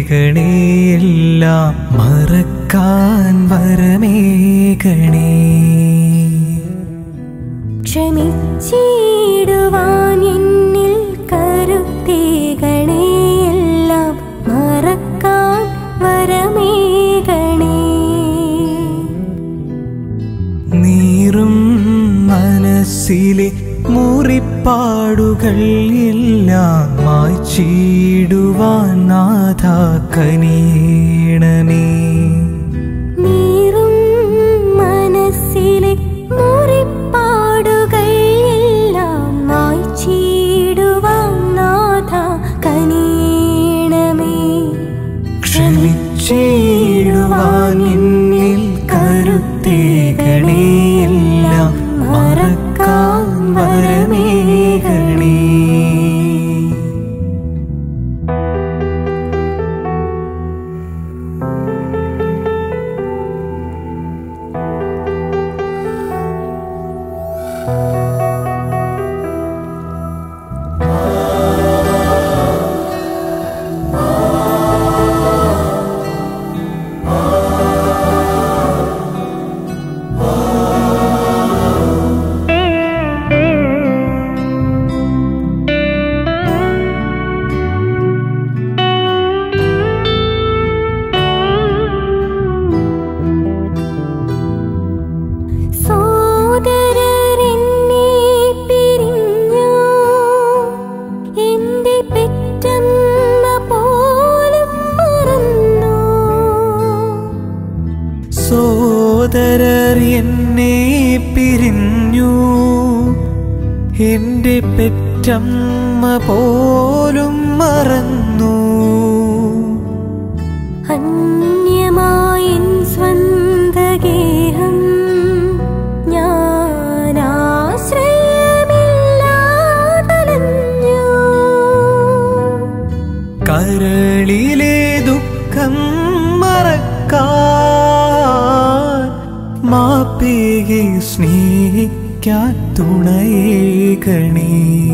എല്ലാം മറക്കാൻ വരമേകണേ ക്ഷമിച്ചിടുവാൻ എന്നിൽ കരുത്തേകണേ എല്ലാം മറക്കാൻ വരമേകണേ നീറും മനസ്സിലെ മുറിപ്പാടുകൾ എല്ലാം മായ്ച്ചിടുവാൻ നാഥ കനിയണമേ നീറും മനസ്സിലെ മുറിപ്പാടുകൾ എല്ലാം മായ്ച്ചിടുവാൻ നാഥ കനിയണമേ ക്ഷമിച്ചിടുവാൻ എന്നിൽ കരുത്തേകണേ എല്ലാം മറക്കാൻ വരമേകണേ സോദരരെന്നെ പിരിഞ്ഞു എന്റെ പെറ്റമ്മ പോലും മറന്നു സോദരർ എന്നെ പിരിഞ്ഞു എന്റെ പെറ്റമ്മ പോലും മറന്നു അന്യമായിൻ സ്വന്തഗേഹം ഞാൻ ആശ്രയമില്ലാതലഞ്ഞു കരളിലെ ദുഃഖം മറക്കാൻ മാപ്പേകെ സ്നേഹിക്കാൻ തുണയേകണേ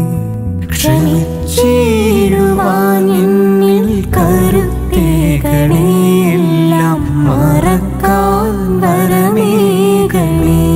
ക്ഷമിച്ചിടുവാൻ എന്നിൽ കരുത്തേകണേ എല്ലാം മറക്കാൻ വരമേകണേ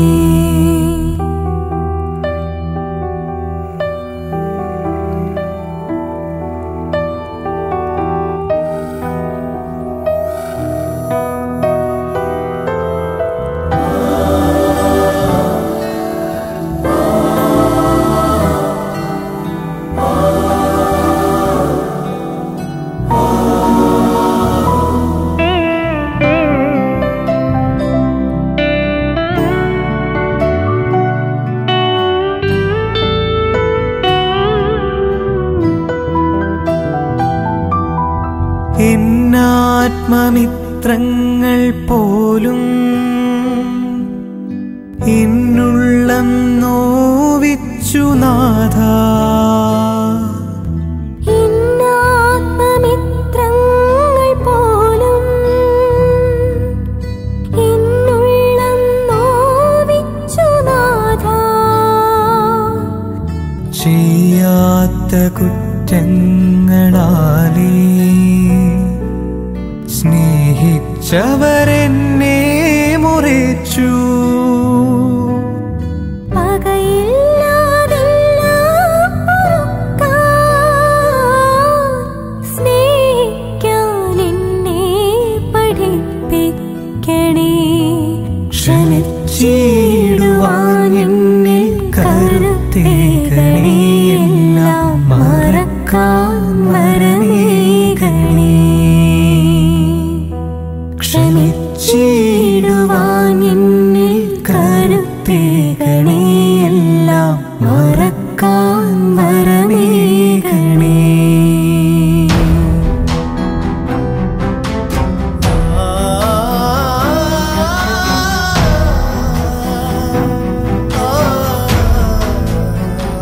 എന്നാത്മമിത്രങ്ങൾ പോലും എന്നുള്ളം നോവിച്ചു നാഥ ഇന്നാത്മമിത്രങ്ങൾ പോലും എന്നുള്ളം നോവിച്ചു നാഥാ ചെയ്യാത്ത കുറ്റങ്ങളാലേ സ്നേഹിച്ചവരെന്നെ മുറിച്ചു പകയില്ലാതെല്ലാം പൊറുക്കാൻ സ്നേഹിക്കാൻ എന്നെ പഠിപ്പിക്കണേ ക്ഷമിച്ചിടുവാൻ എന്നിൽ കരുത്തേകണേ എല്ലാം മറക്കാൻ വരമേകണേ ക്ഷമിച്ചിടുവാൻ എന്നിൽ കരുത്തേകണേ എല്ലാം മറക്കാൻ വരമേകണേ ആ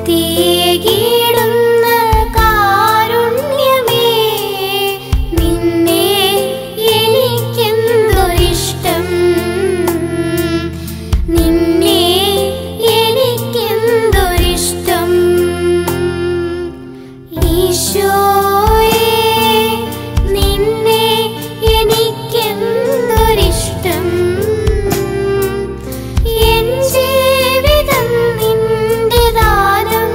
ശക്തിയേകിടുന്ന കാരുണ്യമേ നിന്നെ എനിക്കെന്തൊരിഷ്ടം നിന്നെ എനിക്കെന്തൊരിഷ്ടം ഈശോയേ നിന്നെ എനിക്കെന്തൊരിഷ്ടം എൻ ജീവിതം നിന്റെ ദാനം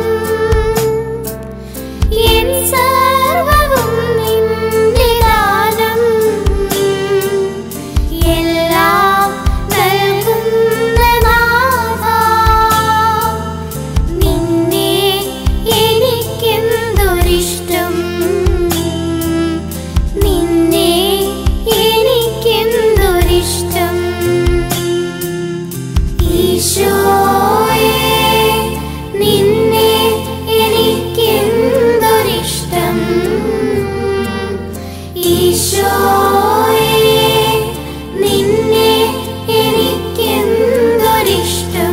എൻ സർവ്വവും നിന്റെ ദാനം എല്ലാം നൽകുന്ന നാഥാ നിന്നെ എനിക്കെന്തൊരിഷ്ടം നിന്നെ എനിക്കെന്തൊരിഷ്ടം ഈശോയേ നിന്നെ എനിക്കെന്തൊരിഷ്ടം ഈശോയേ നിന്നെ എനിക്കെന്തൊരിഷ്ടം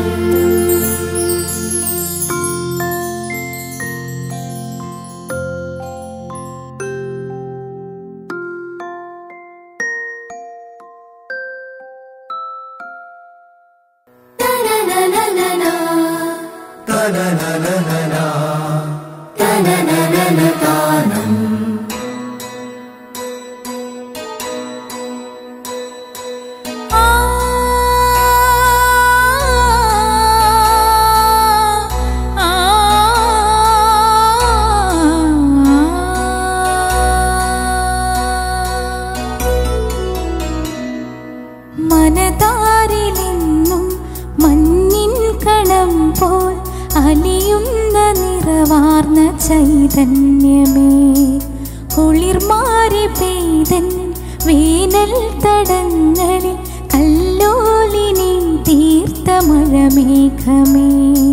മനതാരിലെന്നും മഞ്ഞിൻ കണം പോൽ അലിയുന്ന നിറവാർന്ന ചൈതന്യമേ കുളിർമാരി പെയ്തൻ വേനൽ തടങ്ങളിൽ കല്ലോലിനി തീർത്ത മഴമേഘമേ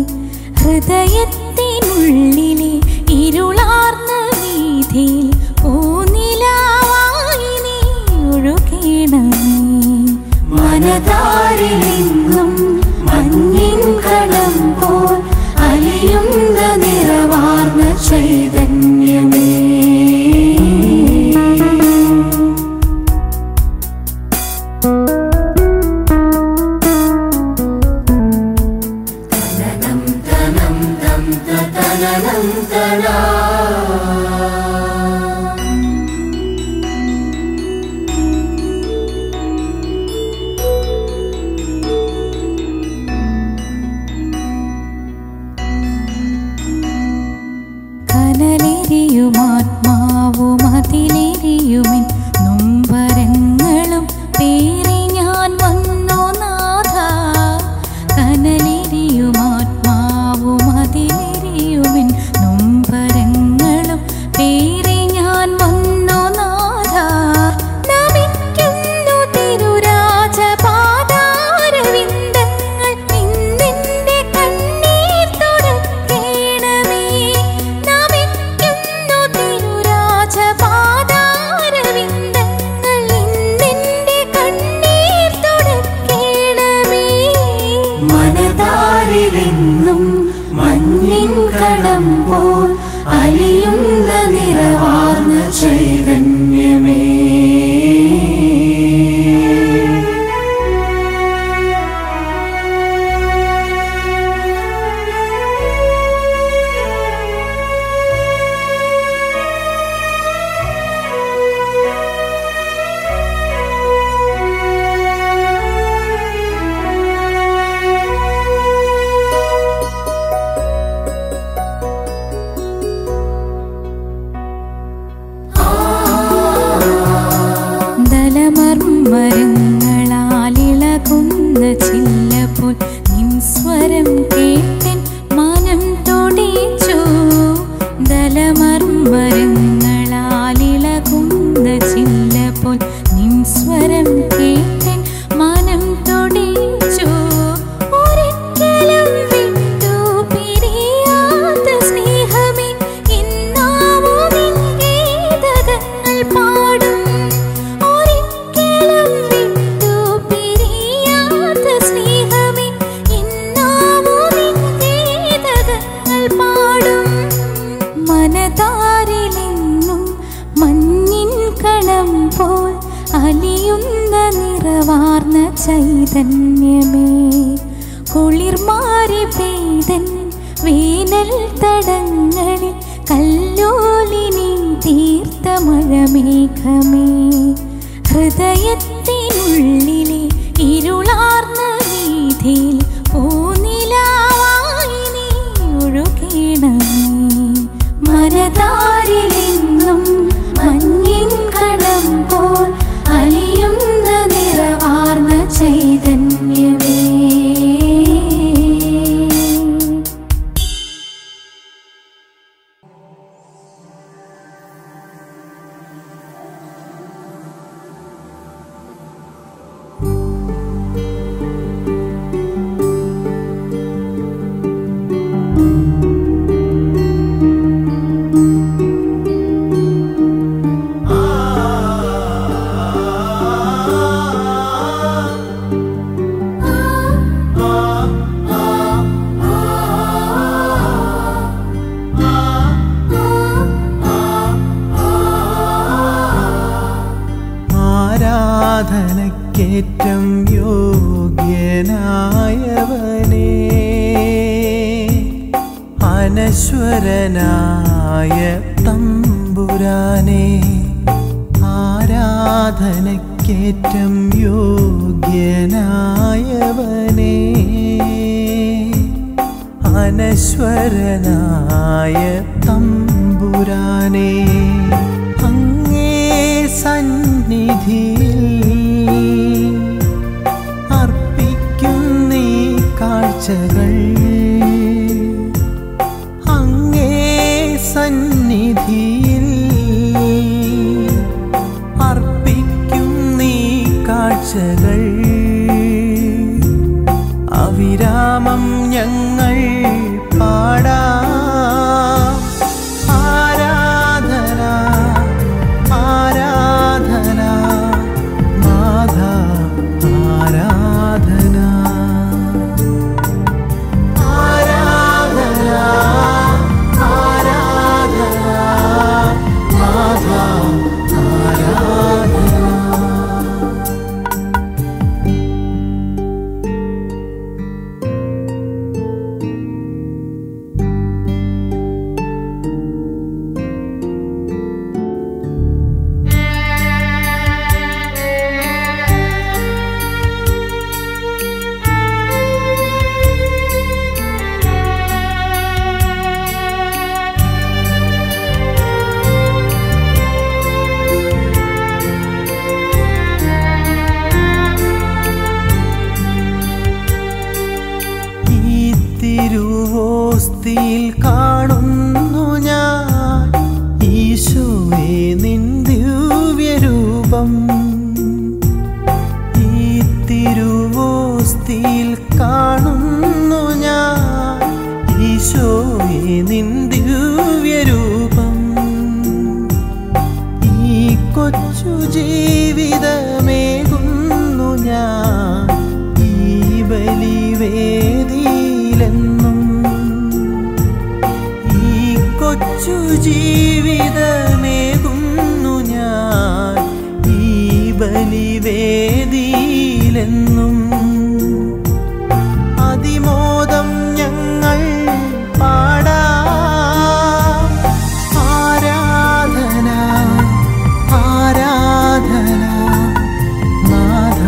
ഹൃദയത്തിനുള്ളിലെ ഇരുളാർന്ന വീതിയിൽ പൂനിലാവായി നീ ഒഴുകണമേ മനതാരിലെങ്ങും മഞ്ഞിൻ കടം പോൽ അലിയുന്ന നിറവാർന്ന ചൈതന്യമേ കനലെരിയുമാത്മാവും അതിലെരിയുമിൻ നൊമ്പരങ്ങളും പേറി ഞാൻ വന്നു നാഥ കനലെരിയുമാത്മാവും അതിലെരിയുമിൻ നൊമ്പരങ്ങളും പേറി ഞാൻ വന്നു നാഥ നമിക്കുന്നു തിരുരാജപാദാരവിന്ദങ്ങൾ നിന്നിന്റെ കണ്ണീർ തുടക്കേണമേ നമിക്കുന്നു തിരുരാജപാദാരവിന്ദങ്ങൾ നിന്നിന്റെ കണ്ണീർ തുടക്കേണമേ മനതാരിലെന്നും മഞ്ഞിൻ കടം പോൽ അലിയുന്ന നിറവാർന്ന ചൈതന്യമേ ചൈതന്യമേ കുളിർമാരി പെയ്തൻ വേനൽ തടങ്ങളിൽ കല്ലോലിനി തീർത്ത മഴമേഘമേ ഹൃദയത്തിനുള്ളിലെ ഇരുളാർന്ന വീതിയിൽ പൂനിലാവായി നീ ഒഴുകണമേ മനതാരിലെന്നും മഞ്ഞിൻ കടം പോൽ അലിയുന്ന നിറവാർന്ന ചൈതന്യമേ ആരാധനക്കേറ്റം യോഗ്യനായവനേ അനശ്വരനായ തമ്പുരാനെ ആരാധനക്കേറ്റം യോഗ്യനായവനേ അനശ്വരനായ തമ്പുരാനെ അങ്ങേ സന്നിധിയിൽ അർപ്പിക്കുന്നീ കാഴ്ചകൾ അങ്ങേ സന്നിധിയിൽ അർപ്പിക്കുന്നീ കാഴ്ചകൾ അവിരാമം ഞങ്ങൾ പാടാ ആരാധന ആരാധന നാഥ ആരാധന ആരാധന ആരാധന നാഥ ആരാധന ഈ തിരുവോസ്തിയിൽ കാണുന്നു ഞാൻ ഈശോയെ നിൻ ദിവ്യരൂപം ഈ തിരുവോസ്തിയിൽ കാണുന്നു ഞാൻ ഈശോയെ നിൻ ദിവ്യരൂപം ഈ കൊച്ചു ജീവിതമേകുന്നു ഞാൻ ഈ ബലിവേദിയിലെന്നും ഈ കൊച്ചു ജീവിതമേകുന്നു ഞാൻ ഈ ബലിവേദിയിലെന്നും അതിമോദം ഞങ്ങൾ പാടാ ആരാധന ആരാധന നാഥ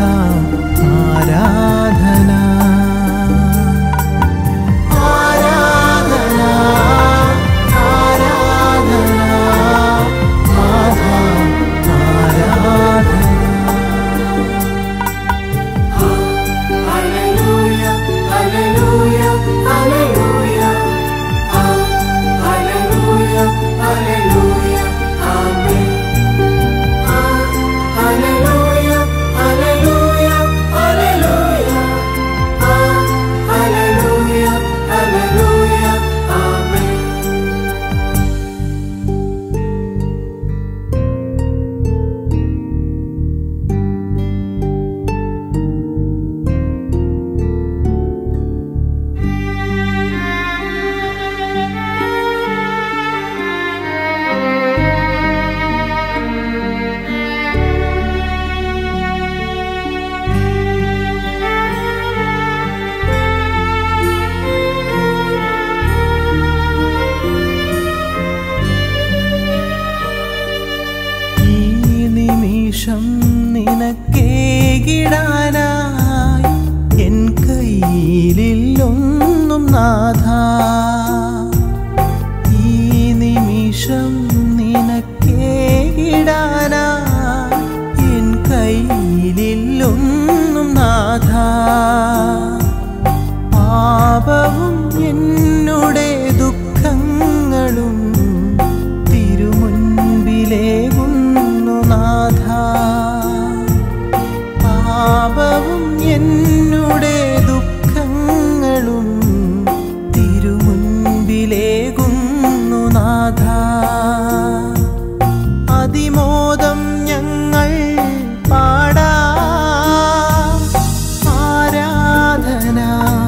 ആരാധന ആരാധന ആരാധന നാഥ ആരാധന നാഥ ഈ നിമിഷം നിനക്കേകിടാനാ എൻ കയ്യിലില്ലൊന്നും നാഥ പാപവും എന്നുടെ ദുഃഖങ്ങളും തിരുമുൻപിലേകുന്നു നാഥ പാപവും എന്നുടെ ദുഃഖങ്ങളും തിരുമുൻപിലേകുന്നു നാഥ അതിമോദം ഞങ്ങൾ പാടാ ആരാധന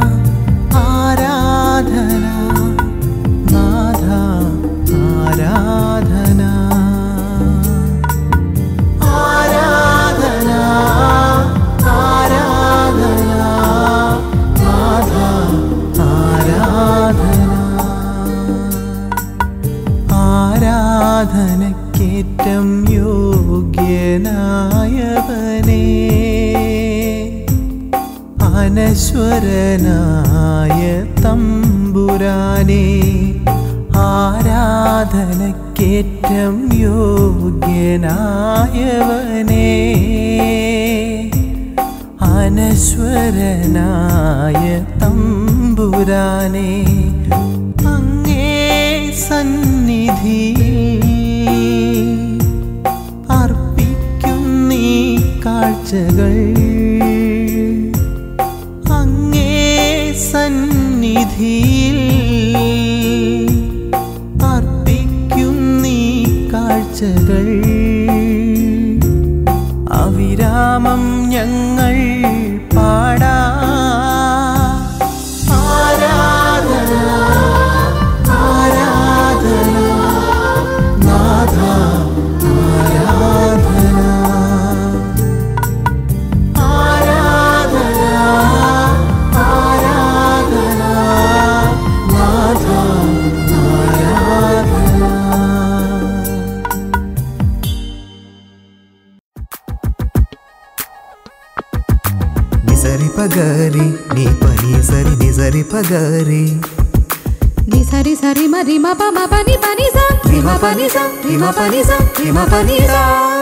ആരാധന നാഥ ആരാധന ആരാധന ആരാധന നാഥ ആരാധന ആരാധനക്കേറ്റം യോഗ്യനായവനേ അനശ്വരനായ തമ്പുരാനേ ആരാധനക്കേറ്റം യോഗ്യനായവനേ അനശ്വരനായ തമ്പുരാനേ അങ്ങേ സന്നിധിയിൽ അർപ്പിക്കുന്നീ കാഴ്ചകൾ അങ്ങേ സന്നിധിയിൽ അർപ്പിക്കുന്നീ കാഴ്ചകൾ അവിരാമം ഞങ്ങൾ പാടാ ആരാധന ആരാധന നാഥ ആരാധന ആരാധന ആരാധന നാഥ ആരാധന నిజరి పగరి నీ పని సరి నిజరి పగరి ని సరి సరి మరి మ ప మ పని పని స రి మ పని స రి మ పని స రి మ పని స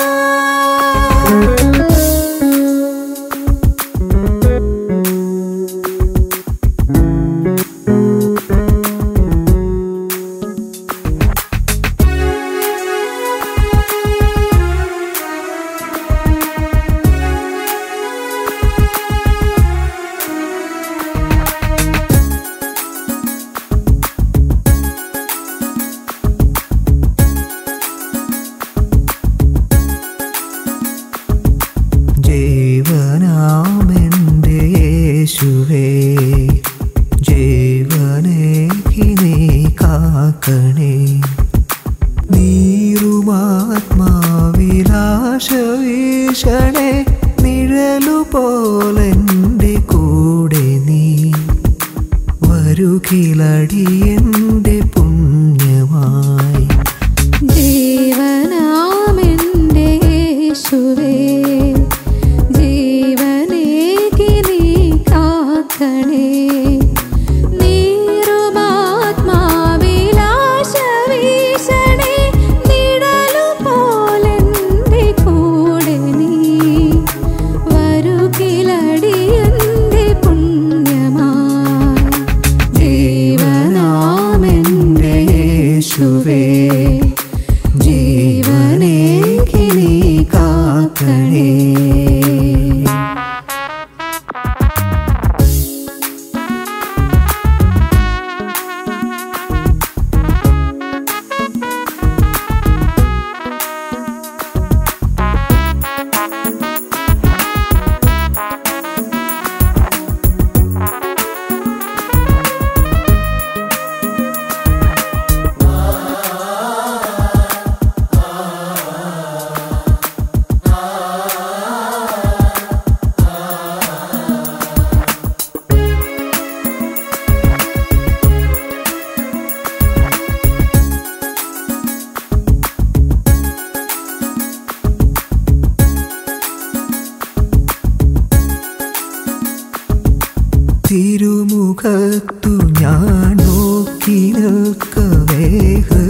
ജീവനാമെൻ്റെ യേശുവേ ജീവനേക്ക് നീ കാക്കണേ നീറുമാത്മാവിലാശ വീശണേ നിഴലു പോലെൻ്റെ കൂടെ നീ വരുകിലടിയൻ്റെ പുണ്യമായി ജീവനാമെന്റെ യേശുവേ ജീവനേകി നീ കാക്കണേ നീറുമാത്മാവിലാശ വീശണേ നിഴലു പോലെന്റെ കൂടെ നീ വരുകിലടിയന്റെ പുണ്യമായി ജീവനാമെന്റെ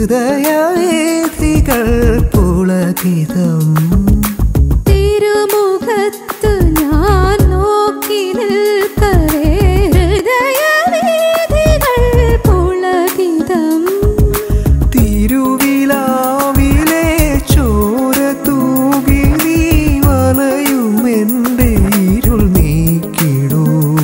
ഹൃദയവേദികൾ പുളകിതം തിരുമുഖത്ത് ഞാൻ നോക്കി നിൽക്കവേ ഹൃദയവേദികൾ പുളകിതം തിരുവിലാവിലെ ചോര തൂകി നീ വലയുമെൻ്റെ ഇരുൾ നീക്കിടൂ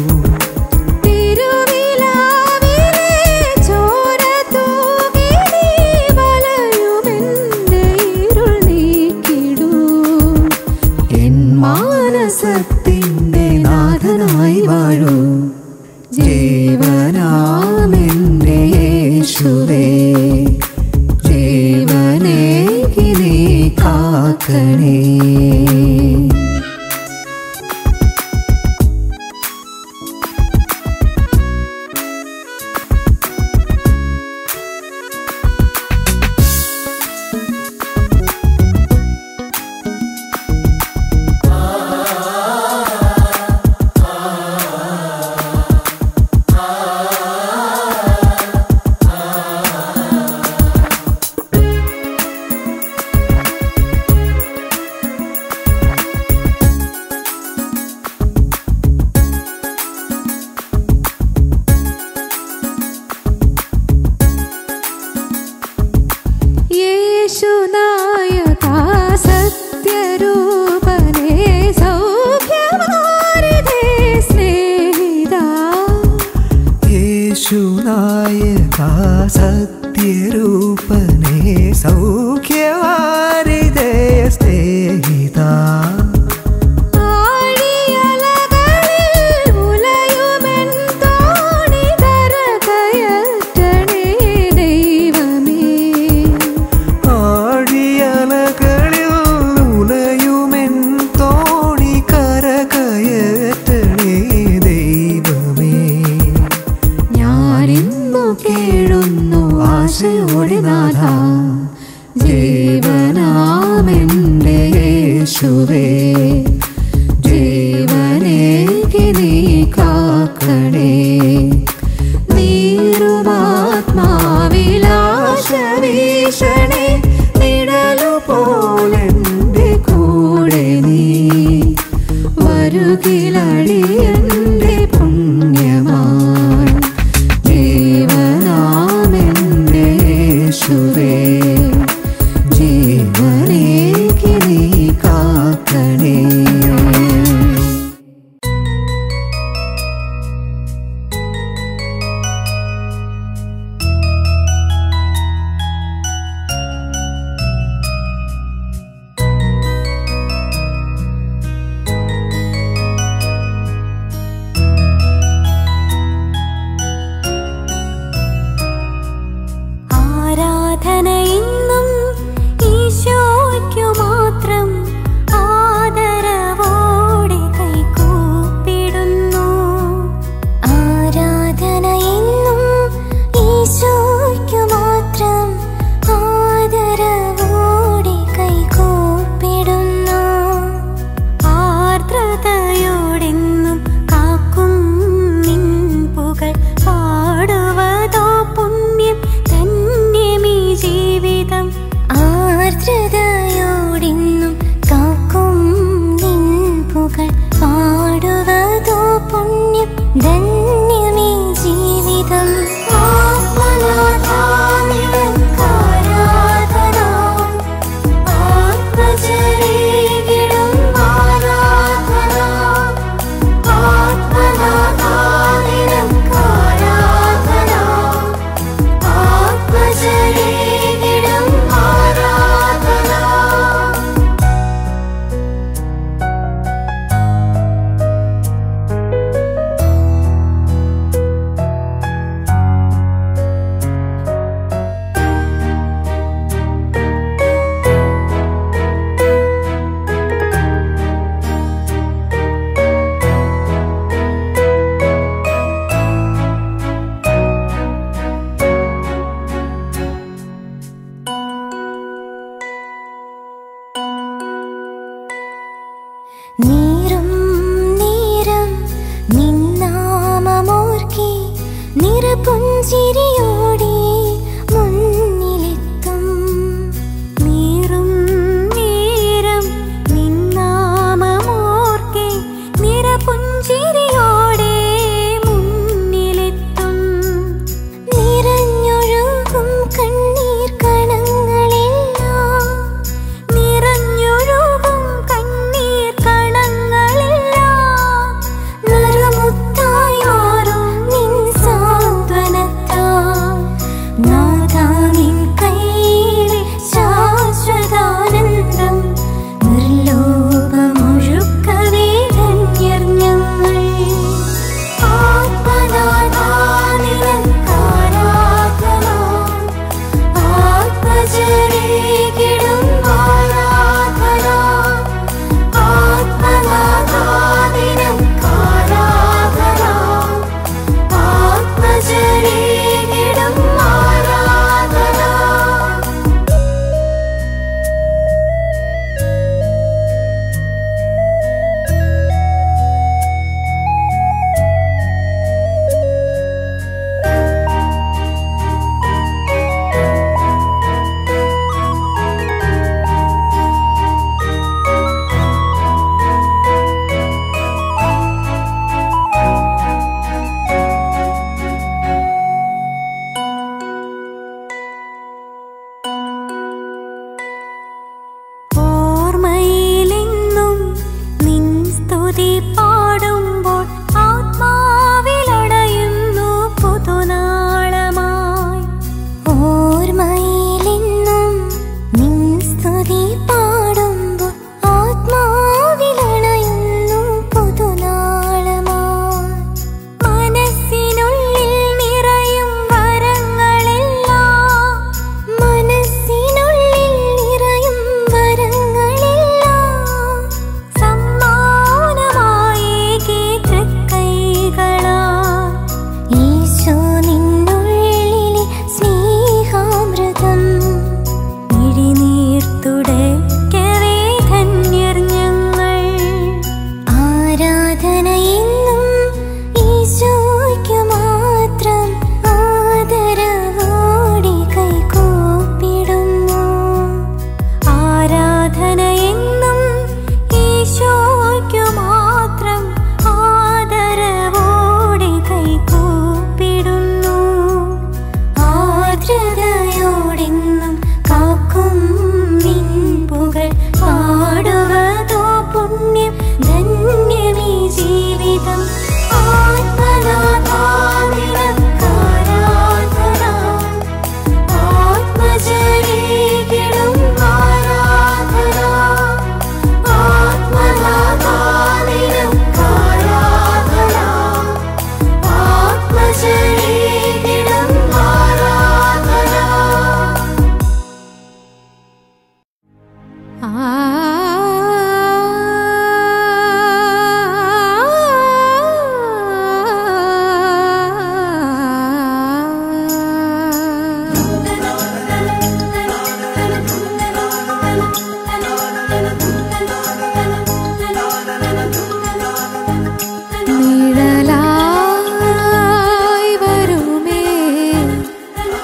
തിരുവിലാവിലെ ചോര തൂകി നീ വലയുമെന്റെ ഇരുൾ നീക്കിടൂ. എൻ മാനസത്തിൻ്റെ നാഥനായി വാഴൂ ജീവനാമെൻ്റെ യേശുവേ ജീവനേകി നീ കാക്കണേ യേശുനായക സത്യരൂപനേ സൗഖ്യമാരിതേ സ്നേഹിതാ യേശുനായക സത്യരൂപനേ സൗഖ്യവാരിതേ സ്നേഹിത ആഴിയലകളിൽ ഉലയുമെൻ തോണി കരകയറ്റണേ ദൈവമേ ആഴിയലകളിൽ ഉലയുമെൻ തോണി കരകയറ്റണേ ദൈവമേ ഞാനിന്നു കേഴുന്നു ആശയോടെ നാഥ ജീവനാമെൻ്റെ യേശുവേ ജീവനേക്ക് നീ കാക്കണേ നീരുമാത്മാവിലാശവീഷണേ നിഴലു പോലെൻ്റെ കൂടെ നീ വരുകിലടിയൻ്റെ പുണ്യമായി ജീവനാമെൻ്റെ യേശുവേ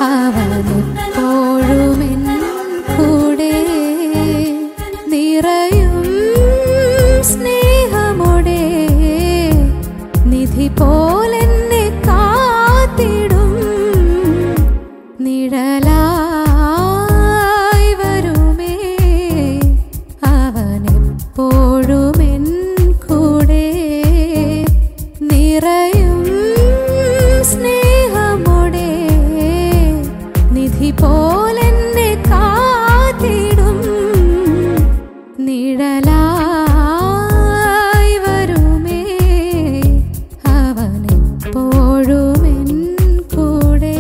അവനെപ്പോഴും എൻ കൂടെ നിറയും സ്നേഹമോടെ നിധി പോലെന്നെ കാത്തിടും നിഴലായി വരുമേ അവനെപ്പോഴും എൻ കൂടെ നിറയും സ്നേഹമോടെ നിധി പോലെന്നെ കാത്തിടും നിഴലായി വരുമേ അവനെപ്പോഴും എൻ കൂടെ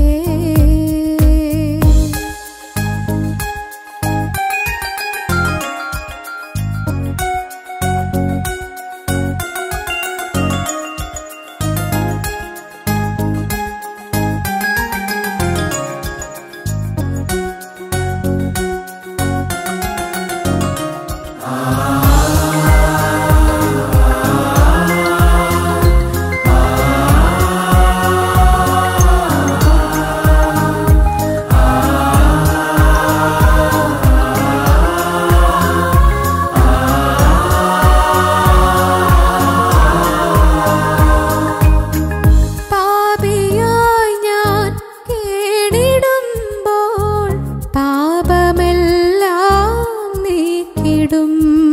പാപിയായി ഞാൻ കേടിടുമ്പോൾ പാപമെല്ലാം നീക്കിടും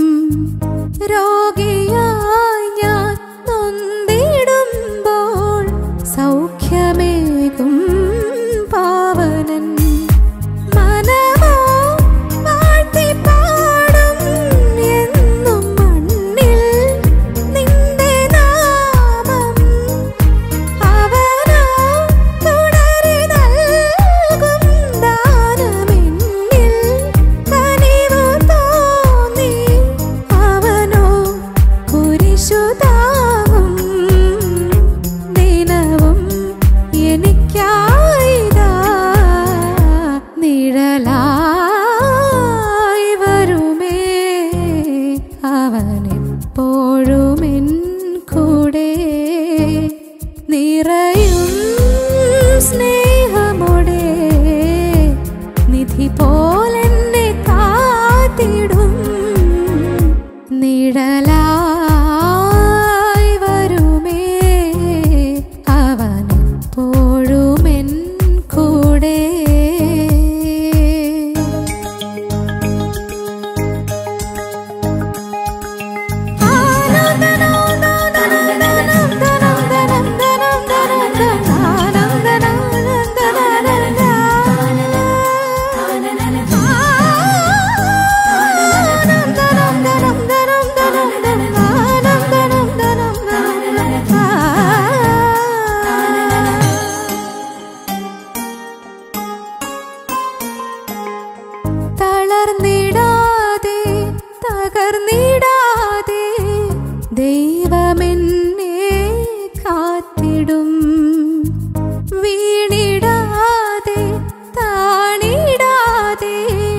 രോഗിയായി ഞാൻ നൊന്തിടുമ്പോൾ സൗഖ്യമേകും പാവനൻ മനമോ വാഴ്ത്തിപ്പാടും എന്നും മണ്ണിൽ നിന്റെ നാമം അവനോ തുടരെ നൽകും ദാനമെന്നിൽ കനിവു തോന്നി അവനോ കുരിശു താങ്ങും ദിനവും എനിക്കായിതാ നിഴലായി വരുമേ അവനെപ്പോഴും എൻ കൂടെ നിറയും സ്നേഹമോടെ നിധി പോലെന്നെ കാത്തിടും നിഴലായി വരുമേ അവനെപ്പോഴും എൻ കൂടെ തളർന്നിടാതെ തകർന്നിടാതെ ദൈവമെന്നെ കാത്തിടും വീണിടാതെ താണിടാതെ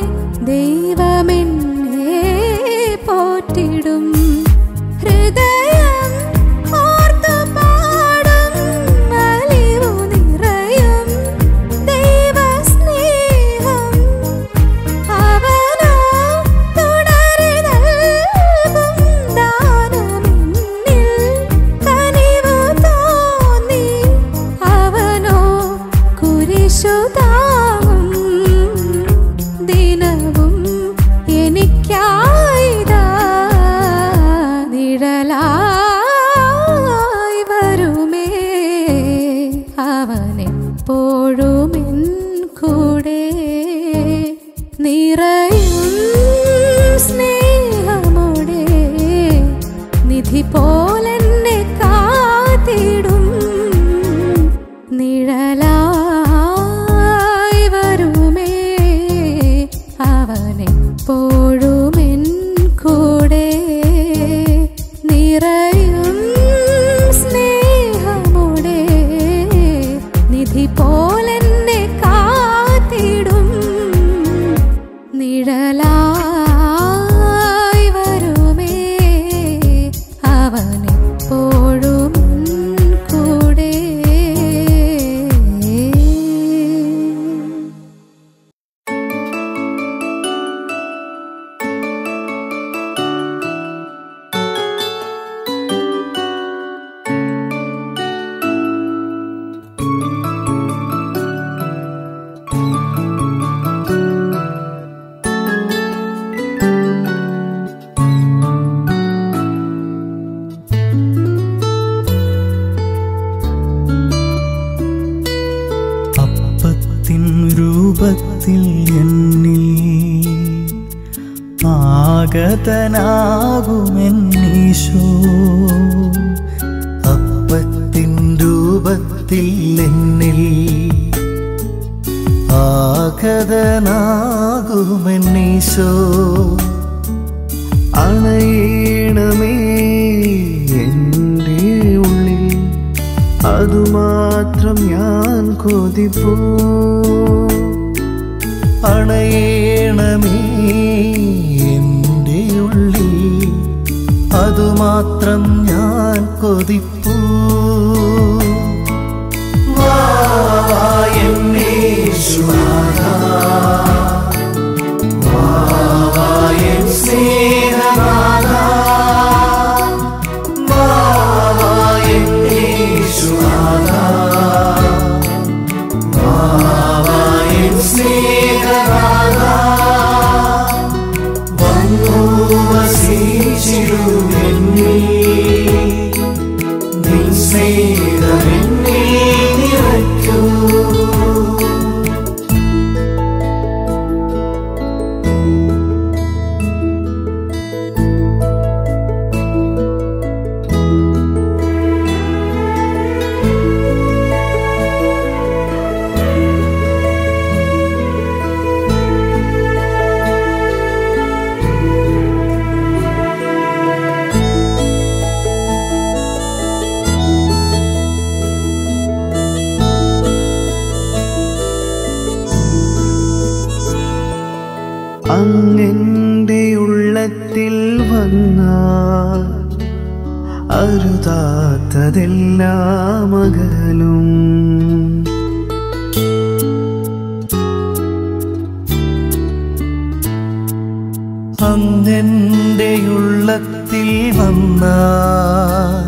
ദൈവമെന്നെ പോറ്റിടും ഹൃദയം ഓർത്തു പാടും അലിവു നിറയും ദൈവസ്നേഹം അവനോ തുടരെ നൽകും ദാനമെന്നിൽ കനിവു തോന്നി അവനോ കുരിശു താങ്ങും ദിനവും എനിക്കായിതാ നിഴലായി വരുമേ അവനെപ്പോഴും എൻ കൂടെ നിറയും സ്നേഹമോടെ നിധി പോലെന്നെ കാത്തിടും നിഴലായി വരുമേ അവനെപ്പോഴും എൻ കൂടെ നിറയും സ്നേഹമോടെ നിധി പോലെന്നെ രൂപത്തിൽ എന്നിൽ ആഗതനാകുമെന്നീശോ അപ്പത്തിൻ രൂപത്തിൽ എന്നിൽ ആഗതനാകുമെന്നീശോ അണയണമേ എൻ്റെ ഉള്ളിൽ അതുമാത്രം ഞാൻ കൊതിപ്പൂ അണയണമേ എൻ്റെ ഉള്ളിൽ അതുമാത്രം ഞാൻ കൊതിപ്പൂ വാ, വാ, എന്നേശുനാഥാ. വാ, വാ, എൻ സ്നേഹനാഥാ. വാ, വാ, എന്നേശുനാഥാ. വാ, വാ, എൻ സ്നേഹനാഥാ. വന്നു വസിച്ചിടുമെന്നിൽ നിൻ സ്നേഹമെന്നിൽ നിറയ്ക്കൂ അങ്ങെന്റെ ഉള്ളത്തിൽ വന്നാൽ അരുതാത്തതെല്ലാം അകലും അങ്ങെന്റെ ഉള്ളത്തിൽ വന്നാൽ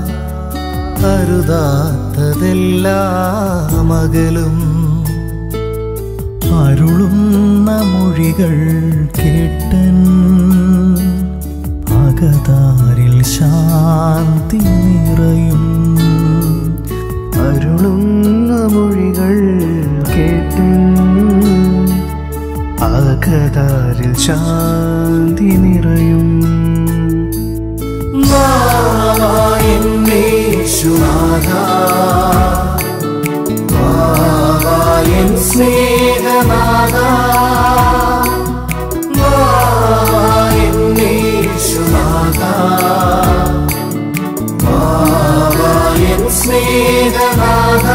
അരുതാത്തതെല്ലാം അകലും അരുളുന്ന മൊഴികൾ കേട്ടൻ അകതാരിൽ ശാന്തി നിറയും അരുളുന്ന മൊഴികൾ കേട്ടൻ അകതാരിൽ ശാന്തി നിറയും യേശുനാഥാ എൻ സ്നേഹനാഥ എന്നേശുനാഥ എൻ സ്നേഹനാഥ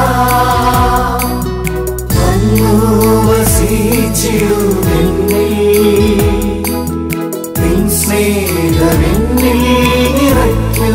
വന്നു വസിച്ചിടുമെന്നിൽ നിൻ സ്നേഹമെന്നിൽ നിറയ്ക്കൂ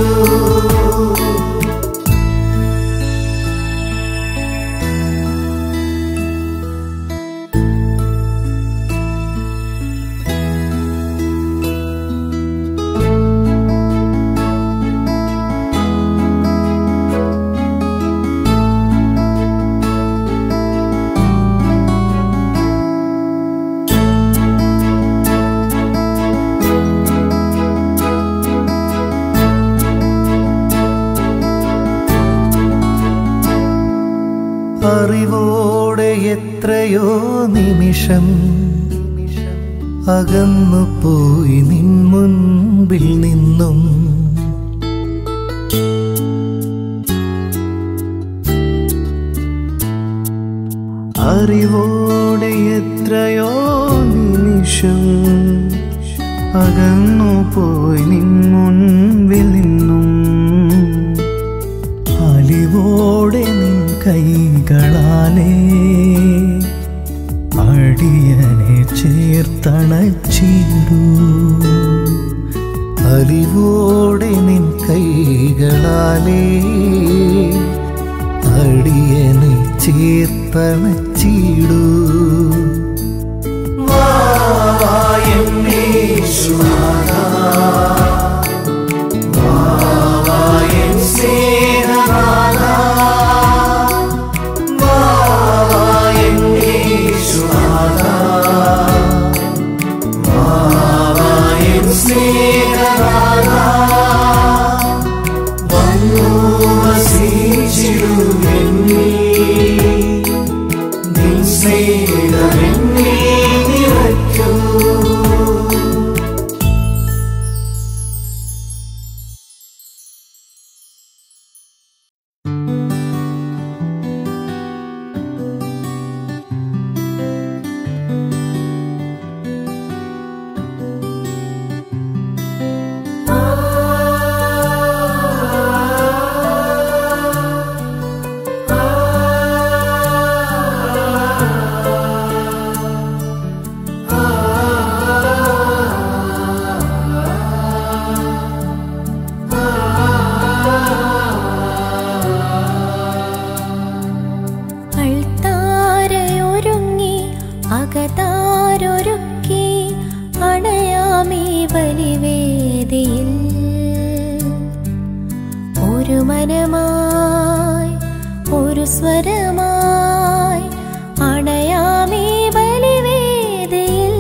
അറിവോടെ എത്രയോ നിമിഷം അകന്നു പോയി നിൻ മുൻപിൽ നിന്നും അറിവോടെ എത്രയോ നിമിഷം അകന്നു പോയി നിൻ മുൻപിൽ നിന്നും അലിവോടെ നിൻ കൈകളാലേ അടിയനെ ചേർത്തണച്ചിടൂ അലിവോടെ നിൻ കൈകളാലേ അടിയനെ ചേർത്തണച്ചിടൂ സ്നേഹമെന്നിൽ നിറയ്ക്കൂ അൾത്താരയൊരുങ്ങി അകതാരൊരുക്കി അണയാമീ ബലിവേദിയിൽ ഒരു മനമായി ഒരു സ്വരമായി അണയാമീ ബലിവേദിയിൽ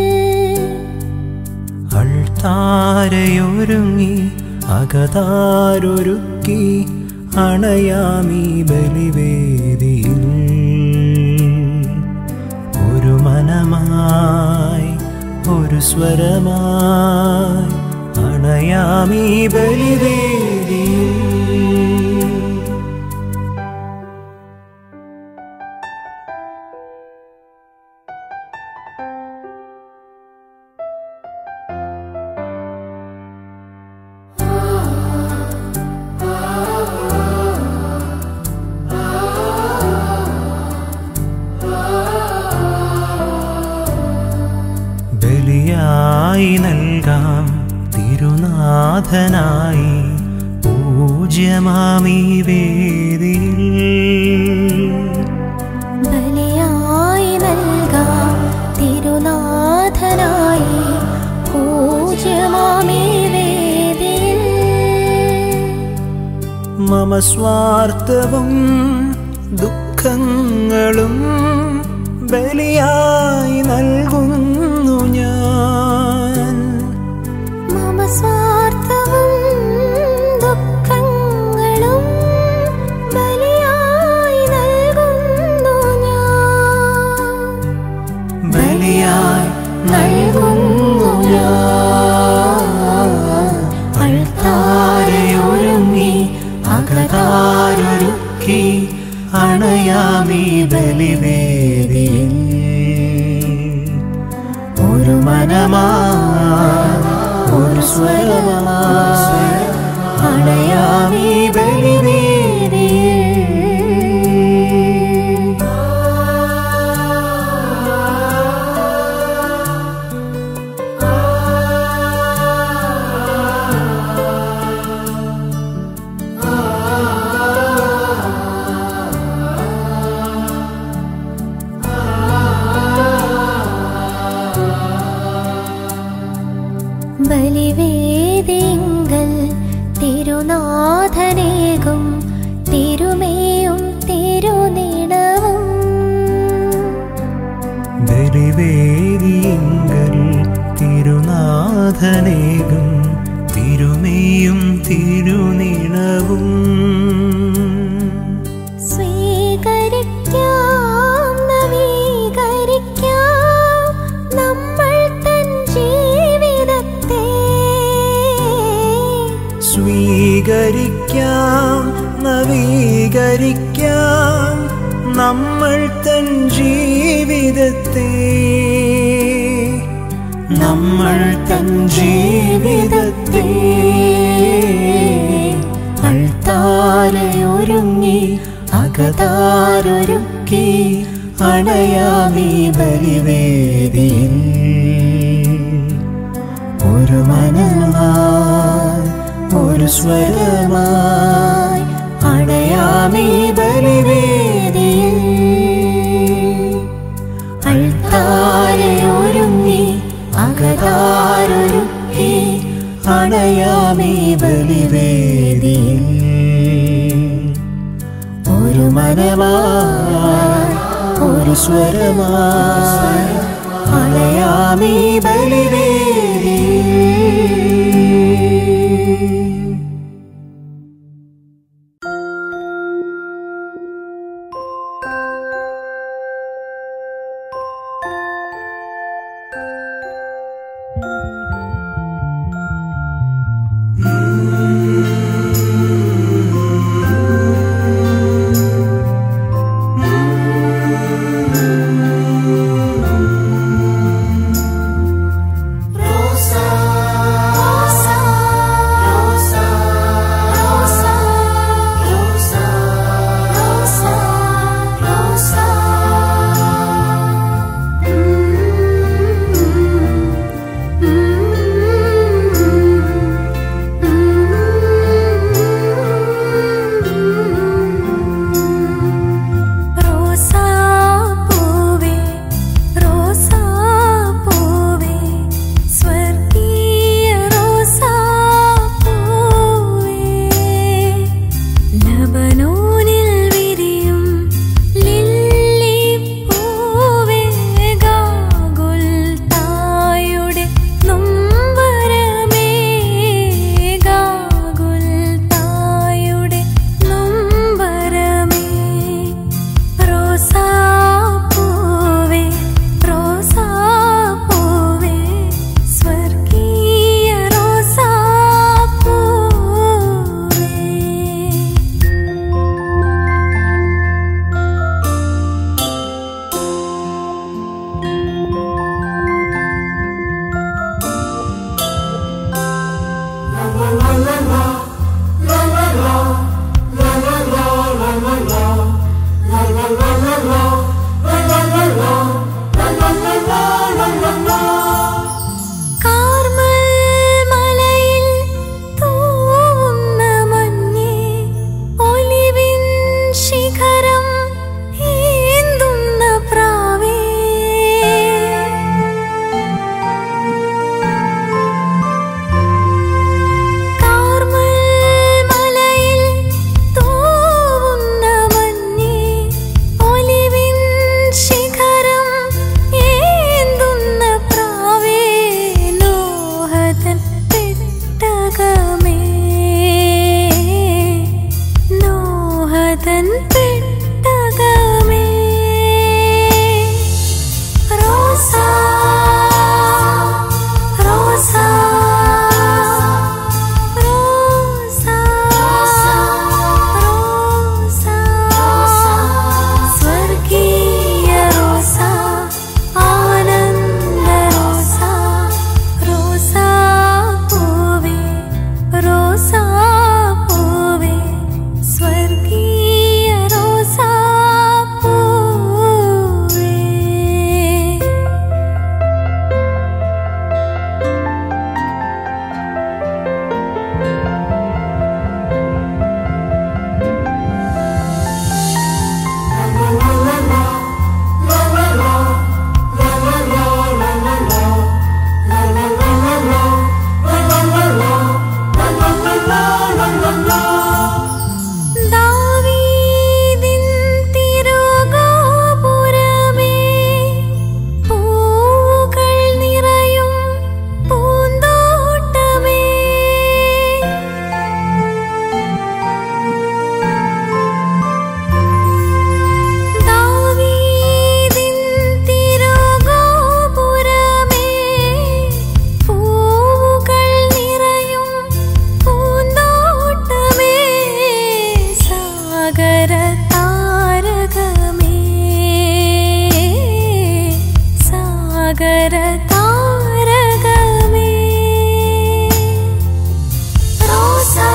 അൾത്താരയൊരുങ്ങി അകതാരൊരുക്കി അണയാമീ ബലിവേദിയിൽ ഒരു മനമായി ഒരു സ്വരമായി അണയാമീ ബലിവേദിയിൽ ബലിയായി നൽകാം തിരുനാഥനായി പൂജ്യമാമീ വേദിയിൽ ബലിയായി നൽകാം തിരുനാഥനായി പൂജ്യമാമീ വേദിയിൽ മമ സ്വാർത്ഥവും ദുഃഖങ്ങളും ബലിയായി നൽകുന്നു ഞാൻ മമ സ്വാർത്ഥവും ദുഃഖങ്ങളും ബലിയായി നൽകുന്നു ഞാൻ ബലിയായി നൽകുന്നു ഞാൻ അൾത്താരയൊരുങ്ങി അകതാരൊരുക്കി അണയാമീ ബലിവേദിയിൽ ഒരു മനമായി ഒരു സ്വരമായി അണയാമീ ബലിവേദിയിൽ ബലിവേദിങ്കൽ തിരുനാഥനേകും തിരുമേയും തിരുനിണവും ബലിവേദിയങ്കൽ തിരുനാഥനേകും തിരുമേയും തിരുനിണവും സ്വീകരിക്കാം നവീകരിക്കാം നമ്മൾ തൻ ജീവിതത്തെ സ്വീകരിക്കാം നവീകരിക്കാം നമ്മൾ തൻ ജീവിതത്തെ നമ്മൾ തൻ ജീവിതത്തെ അൾത്താരയൊരുങ്ങി അകതാരൊരുക്കി അണയാമീ ബലിവേദിയിൽ ഒരു മനമായി ഒരു സ്വരമായി അണയാമീ ബലിവേദിയിൽ അൾത്താരയൊരുങ്ങി അകതാരൊരുക്കി അണയാമീ ബലിവേദിയിൽ ഒരു മനമായി ഒരു സ്വരമായി അണയാമീ ബലിവേദിയിൽ മകര താരകമേ റോസാ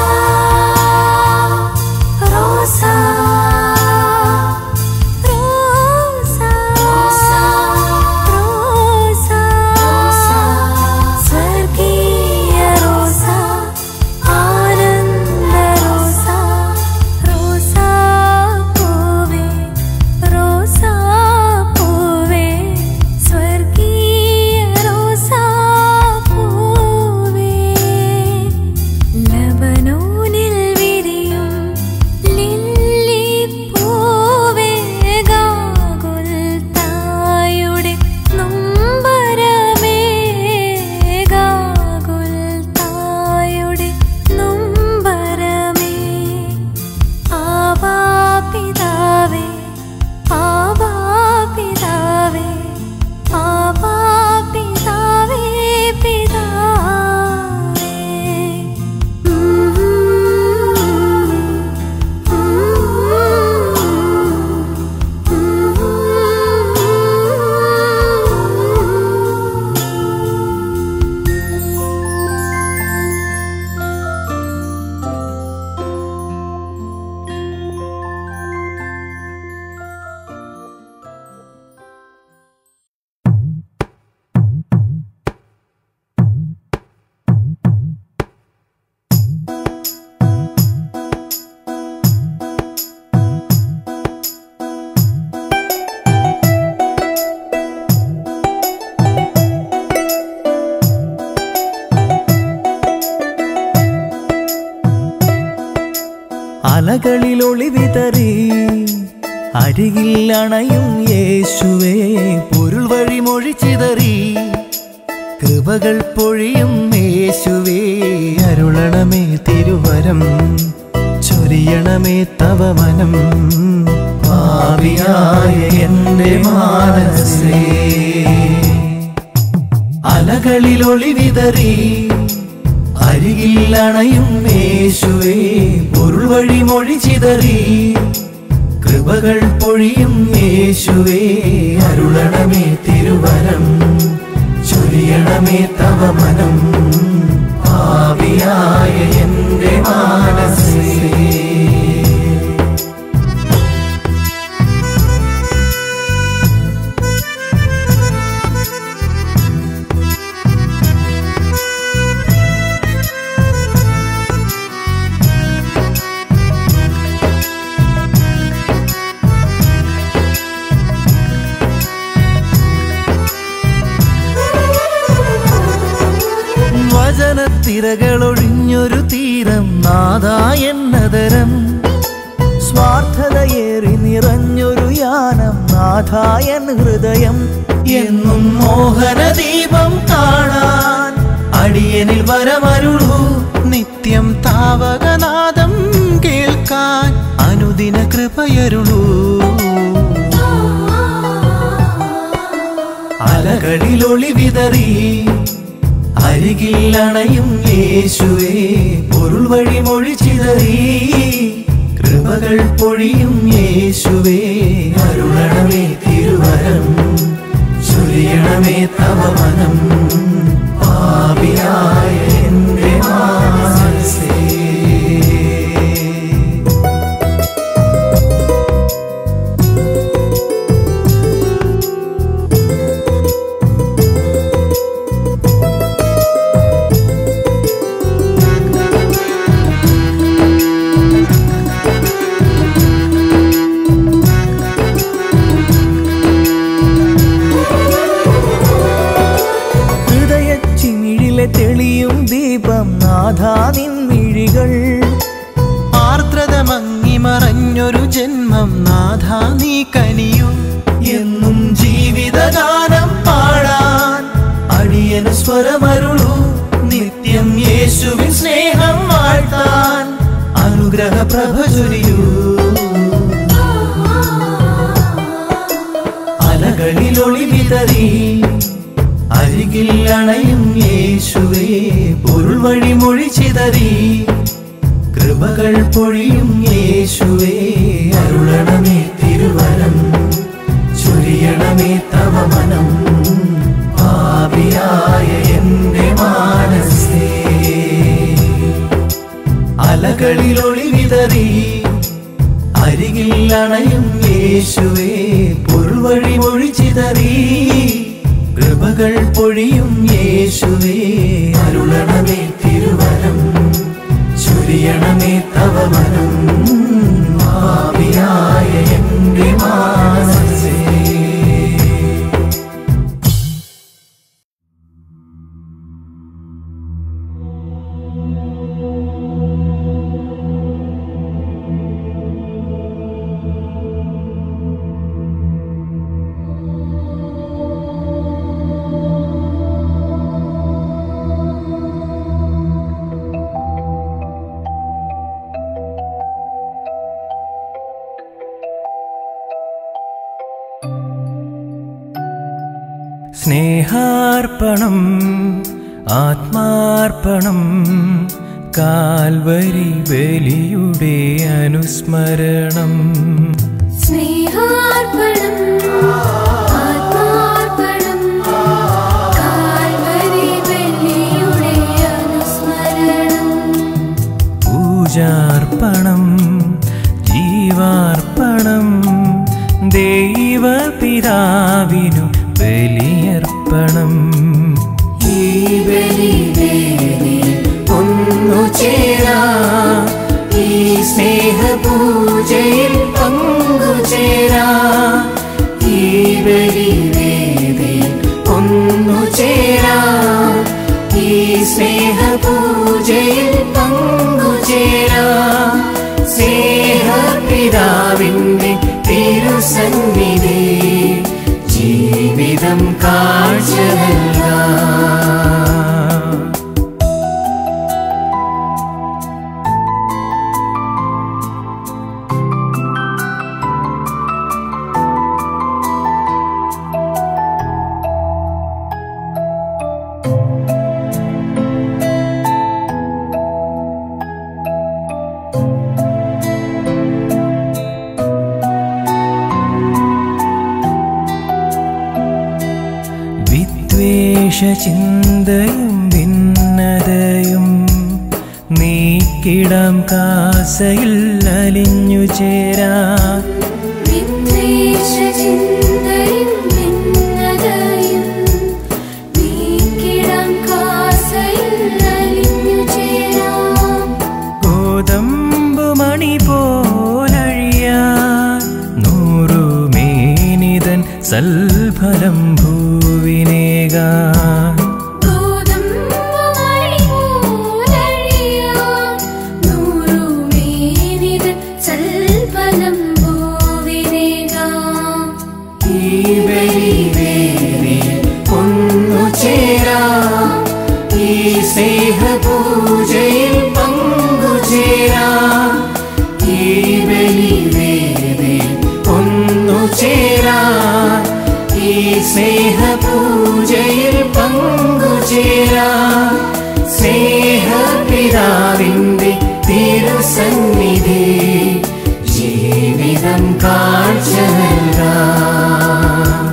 റോസാ റോസാ റോസാ സ്വർഗീയ റോസാ ആനന്ദ റോസാ റോസാ പൂവേ റോസാ പൂവേ സ്വർഗീയ റോസാ പൂവേ ലബനോനിൽ വിരിയും ലില്ലി പൂവേ ഗാഗുൽ തായുടെ നൊമ്പരമേ ഗാഗുൽ തായുടെ നൊമ്പരമേ ആവാപിതാവേ ആവാപിതാവേ ആവാപിതാവേ പിതാവേ അലകളിൽ ഒളിവിതറി അരികിൽ അണയും യേശുവേ പൊരുൾ വഴി മൊഴിച്ചിതറി കൃപകൾ പൊഴിയും യേശുവേ അരുളണമേ തിരുവരം ചൊരിയണമേ തവ മനം ഭാവിയായ എന്റെ മാനസേ അലകളിൽ ഒളിവിതറി അരികിൽ അണയും യേശുവേ പൊരുൾ വഴി മൊഴി ചിതറി കൃപകൾ പൊഴിയും യേശുവേ അരുളണമേ തിരുവരം ചൊരിയണമേ തവ മനം ഭാവിയായ എന്റെ മാനസേ വചനത്തിരകളൊഴിഞ്ഞൊരു തീരം നാഥായെന്നതരം സ്വാർത്ഥതയേറി നിറഞ്ഞൊരു യാനം നാഥായൻ ഹൃദയം എന്നും മോഹനദീപം കാണാൻ അടിയനിൽ വരമരുളൂ നിത്യം താവകനാദം കേൾക്കാൻ അനുദിന കൃപയരുളൂ അലകളിൽ ഒളിവിതറി അരികിൽ അണയും യേശുവേ പൊരുൾ വഴി മൊഴിച്ചിതറി കൃപകൾ പൊഴിയും യേശുവേ അരുളണമേ തിരുവരം ചൊരിയണമേ തവ മനം പാപിയായ എന്റെ മാനസേ ഹൃദയച്ചിമിഴിലെ തെളിയും ദീപം നാഥാ നിൻമിഴികൾ ആർദ്രത മങ്ങി മറഞ്ഞൊരു ജന്മം നാഥാ നീ കനിയൂ എന്നും ജീവിതഗാനം പാടാൻ അടിയനു സ്വരമരുളൂ നിത്യം യേശുവിൻ സ്നേഹം വാഴ്ത്താൻ അനുഗ്രഹ പ്രഭ ചൊരിയൂ അലകളിൽ ഒളിവിതറി അരികിൽ അണയും യേശുവേ പൊരുൾ വഴി മൊഴി ചിതറി കൃപകൾ പൊഴിയും യേശുവേ അരുളണമേ തിരുവരം ചൊരിയണമേ തവ മനം അലകളിൽ ഒളി വിതറി അരികിൽ അണയും യേശുവേ പൊരുൾവഴി മൊഴിച്ചിതറി കൃപകൾ പൊഴിയും യേശുവേ അരുളണമേ തിരുവരം ചൊരിയണമേ തവ മനം മാവിയായ എന്റെ മാനസേ സ്നേഹാർപ്പണം ആത്മാർപ്പണം കാൽവരി ബലിയുടെ അനുസ്മരണം സ്നേഹാർപ്പണം ആത്മാർപ്പണം കാൽവരി വെള്ളിയുടെ അനുസ്മരണം പൂജാർപ്പണം ജീവാർപ്പണം ദൈവപിതാവിനു ബലിയർപ്പണം ഈ ബലിവേദിയിൽ ഒന്നു ചേരാ ഈ സ്നേഹപൂജയിൽ പങ്കുചേരാ ഈ ബലിവേദിയിൽ ഒന്നു ചേരാ ഈ സ്നേഹപൂജയിൽ പങ്കുചേരാ സ്നേഹപിതാവിന്റെ തിരുസന്നിധി ജീവിതം കാഴ്ച നൽകാം വിദ്വേഷചിന്തയും ഭിന്നതയും നീക്കിടാം കാസയിൽ അലിഞ്ഞു ചേരാ വിദ്വേഷചിന്തയും ഭിന്നതയും നീക്കിടാം കാസയിൽ അലിഞ്ഞു ചേരാം കോതമ്പു മണി പോലഴിയാൻ നൂറുമേനിതൻ സൽഫലം ഭൂവിനേകാൻ ഗോതമ്പുമണി പോലഴിയാം നൂറുമേനിതൻ സൽഫലം ഭൂവിനേകാം ഈ ബലിവേദിയിൽ ഒന്നു ചേരാ ഈ സ്നേഹപൂജയിൽ പങ്കുചേരാ ഈ ബലിവേദിയിൽ ഒന്നു ചേരാ ഈ സ്നേഹപൂജയിൽ പങ്കുചേരാ സ്നേഹപിതാവിന്റെ തിരുസന്നിധി ജീവിതം കാഴ്ച നൽകാം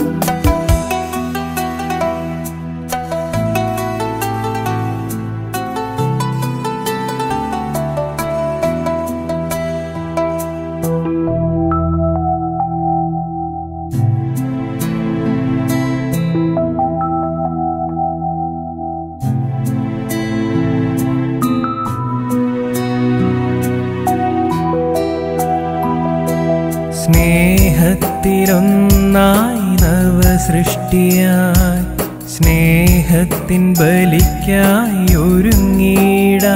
സ്നേഹത്തിലൊന്നായി നവസൃഷ്ടിയായി സ്നേഹത്തിൻ ബലിക്കായി ഒരുങ്ങിടാ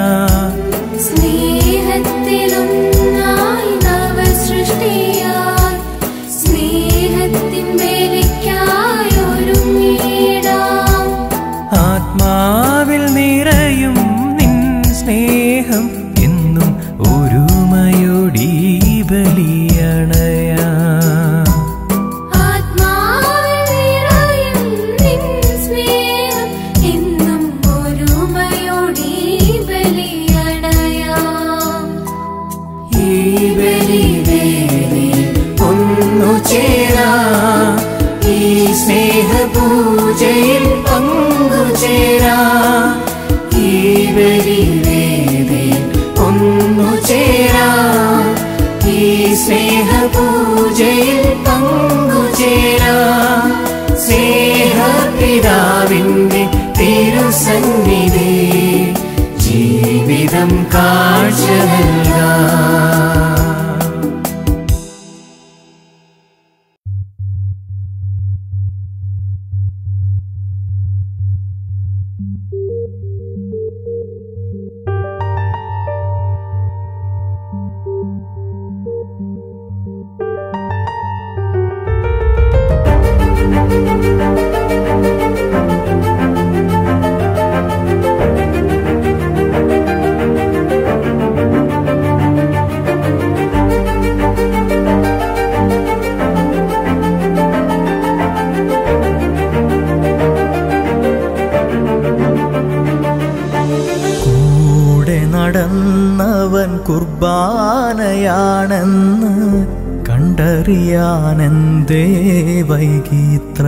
സ്നേഹത്തിലൊന്നായി നവസൃഷ്ടിയായി സ്നേഹത്തിൻ വേലിക്കായി ഒരുങ്ങിടാം ആത്മാവിൽ നിറയും നിൻ സ്നേഹം എന്നും ഒരുമയോടീ ബലിയണയാ ആത്മാവിൽ നിറയും നിൻ സ്നേഹം എന്നും ഒരുമയോടെ ബലിയണയാം ഈ ബലിവേദിയിൽ ഒന്നു ചേരാ ഈ സ്നേഹപൂജയിൽ പങ്കുചേരാ ഈ ബലിവേദിയിൽ ഒന്നു കണ്ടറിയാനെന്തേ വൈകിത്ര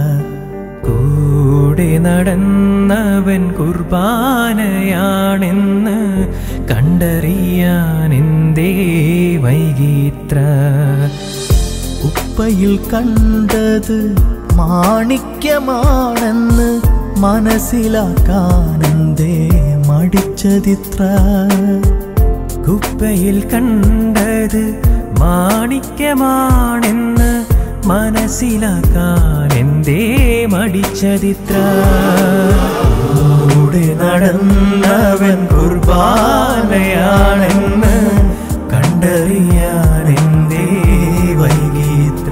കൂടെ നടന്നവൻ കുർബാനയാണെന്ന് കണ്ടറിയാനെന്തേ വൈകിത്ര ഉപ്പയിൽ കണ്ടത് മാണിക്യമാണെന്ന് മനസ്സിലാക്കാനെന്തേ മടിച്ചതിത്ര കുപ്പയിൽ കണ്ടത് മാണിക്യമാണെന്ന് മനസ്സിലാക്കാൻ എന്തേ മടിച്ചതിത്ര കൂടെ നടന്നവൻ കുർബാനയാണെന്ന് കണ്ടറിയാൻ എന്തേ വൈകിത്ര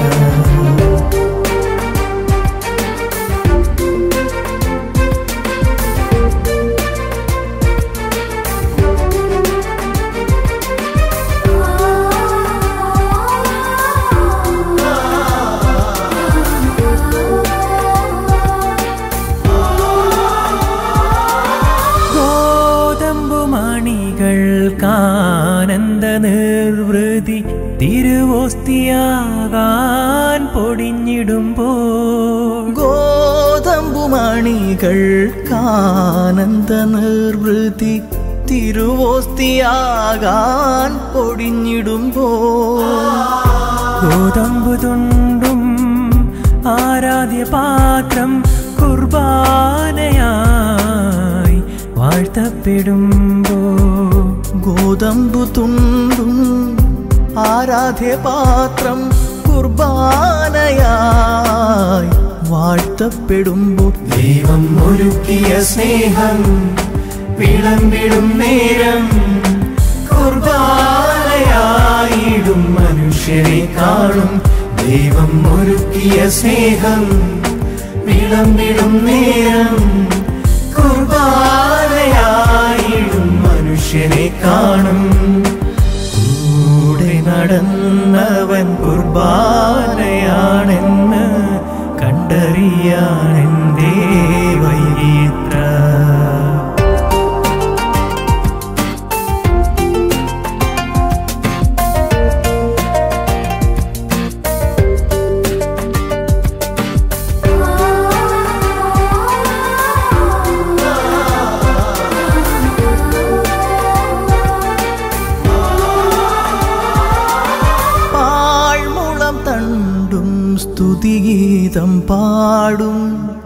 ഗോതമ്പുമണികൾക്കാനന്ദ നിർവൃതി തിരുവോസ്തിയാകാൻ പൊടിഞ്ഞിടുമ്പോൾ ഗോതമ്പുമണികൾ കാനന്ദ നിർവൃതി തിരുവോസ്തിയാകാൻ പൊടിഞ്ഞിടുമ്പോ ഗോതമ്പു തുണ്ടും ആരാധ്യ പാത്രം കുർബാനയായി വാഴ്ത്തപ്പെടുമ്പോ ഗോതമ്പു തുണ്ടും ആരാധ്യപാത്രം കുർബാനയായി വാഴ്ത്തപ്പെടുമ്പോ ദൈവം ഒരുക്കിയ സ്നേഹം വിളമ്പിടും നേരം കുർബാനയായിടും മനുഷ്യരെ കാണും ദൈവം ഒരുക്കിയ സ്നേഹം വിളമ്പിടും നേരം കുർബാനയായിടും മനുഷ്യനെ കാണും കൂടെ നടന്നവൻ കുർബാനയാണെന്ന് കണ്ടറിയാണെന്തേ വൈകിത്ര പാഴ്മുളം തണ്ടും സ്തുതിഗീതം പാടും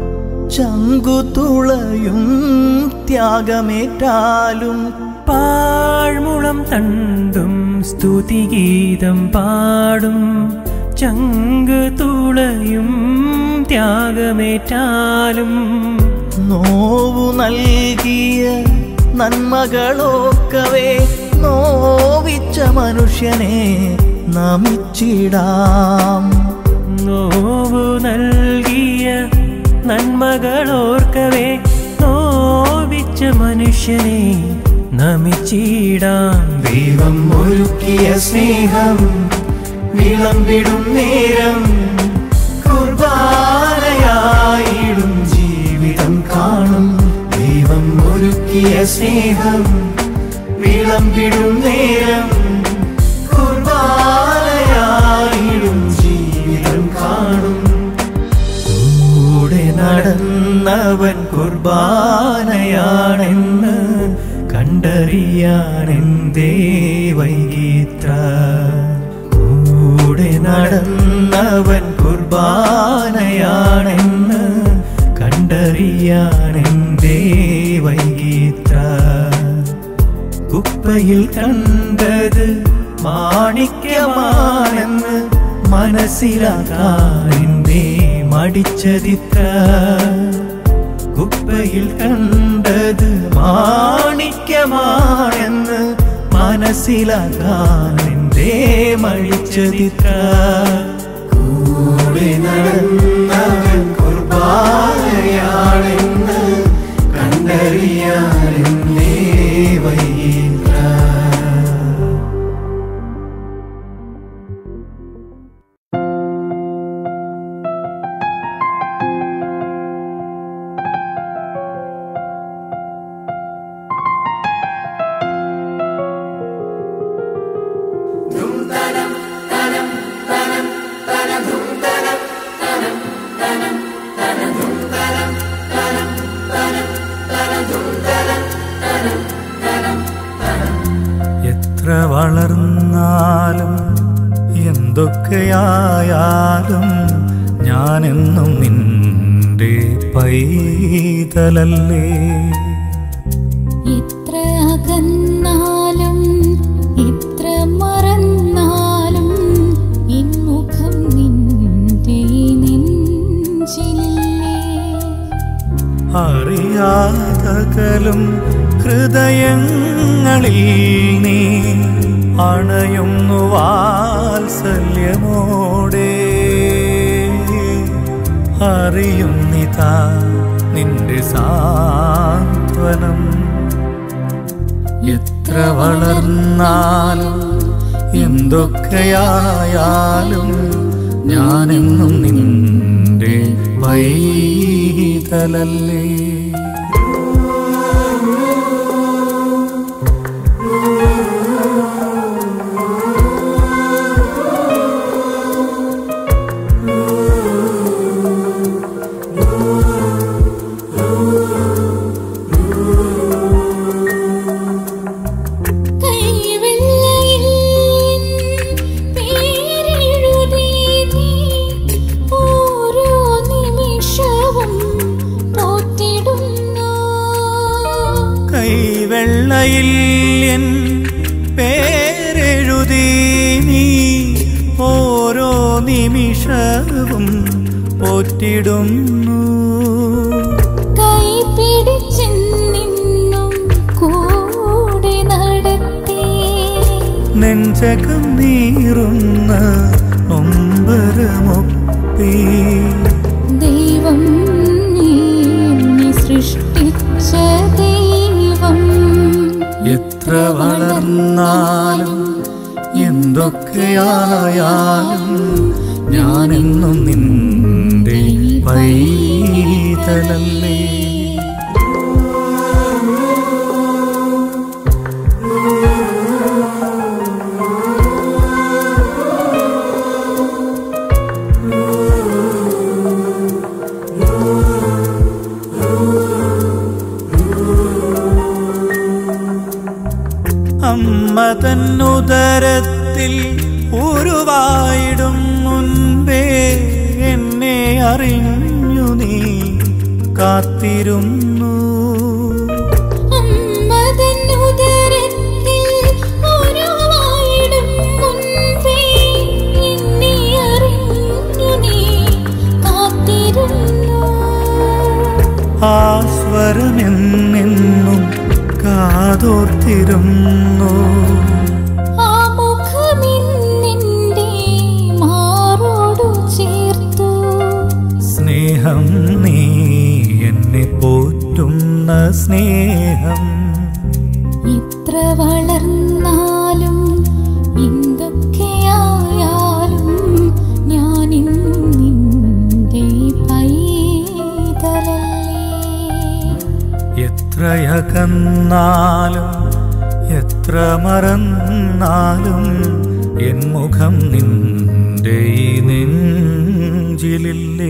ചങ്കുതുളയും ത്യാഗമേറ്റാലും പാഴ്മുളം തണ്ടും സ്തുതിഗീതം പാടും ചങ്ക് തുളയും ത്യാഗമേറ്റാലും നോവു നൽകിയ നന്മകളൊക്കവേ നോവിച്ച മനുഷ്യനെ നമിച്ചിടാം നോവു നൽകിയ നന്മകളോർക്കവേ നോവിച്ച മനുഷ്യനെ നമിച്ചിടാം ദൈവം ഒരുക്കിയ സ്നേഹം വിളമ്പിടും നേരം കുർബാനയായിടും ജീവിതം കാണും ദൈവം ഒരുക്കിയ സ്നേഹം വിളമ്പിടും നേരം കുർബാനയായിടും ജീവിതം കാണും കൂടെ നടന്നവൻ കുർബാനയാണെന്ന് കണ്ടറിയാനെന്തേ വൈകിത്ര കൂടെ നടന്നവൻ കുർബാനയാണെന്ന് കണ്ടറിയാനെന്തേ വൈകിത്ര കുപ്പയിൽ കണ്ടത് മാണിക്യമാണെന്ന് മനസ്സിലാകാനെന്തേ മടിച്ചതിത്ര കുപ്പയിൽ കണ്ടത് മാണിക്യമാണെന്ന് മനസ്സിലാകാനെന്തേ മടിച്ചതിത്ര കൂടെ നടന്നവൻ കുർബാനയാണെന്ന് കണ്ടറിയാനെന്തേ വൈകിത്ര തനം തനം എന്തൊക്കെയായാലും ഞാനെന്നും നിന്റെ പൈതലല്ലേ എത്ര അകന്നാലും എത്ര മറന്നാലും എൻ മുഖം നിന്റെ നെഞ്ചിലില്ലേ അറിയാതകലും ഹൃദയങ്ങളിൽ നീ അണയുന്നു വാത്സല്യമോടെ അറിയുന്നിതാ നിന്റെ സാന്ത്വനം എത്ര വളർന്നാലും എന്തൊക്കെയായാലും ഞാനെന്നും നിന്റെ വൈതലല്ലേ കൈവെള്ളയിൽ പേരെഴുതി നീ ഓരോ നിമിഷവും പോറ്റിടുന്നു കൈവെള്ളയിൽ എൻ പേരെഴുതി നീ ഓരോ നിമിഷവും പോറ്റിടുന്നു കൈ പിടിച്ചെന്നും കൂടെ നടത്തി നെഞ്ചകം നീറുന്ന നൊമ്പരമൊപ്പി ദൈവം നീ എന്നെ സൃഷ്ടിച്ച ദൈവം എത്ര വളർന്നാലും എന്തൊക്കെയായാലും ഞാനെന്നും നിന്റെ പൈതലല്ലേ അമ്മ തന്നുദരത്തിൽ ഉരുവായിടും മുൻപേ എന്നെ അറിഞ്ഞു നീ കാത്തിരുന്നു അമ്മതൻ ഉദരത്തിൽ ഉരുവായിടും മുൻപേ എന്നെ അറിഞ്ഞു നീ കാത്തിരുന്നു ആ സ്വരമെന്നെന്നും കാതോർത്തിരുന്നു ആ മുഖമിന്നെന്റെ മാറോടു ചേർത്തു സ്നേഹം നീ എന്നെ പോറ്റുന്ന സ്നേഹം ഇത്ര വളർന്നാലും എന്തൊക്കെയായാലും ഞാനിന്നും നിന്റെ പൈതലല്ലേ എത്രയകന്നാലും എത്ര മറന്നാലും എൻ മുഖം നിന്റെ ഈ നെഞ്ചിലില്ലേ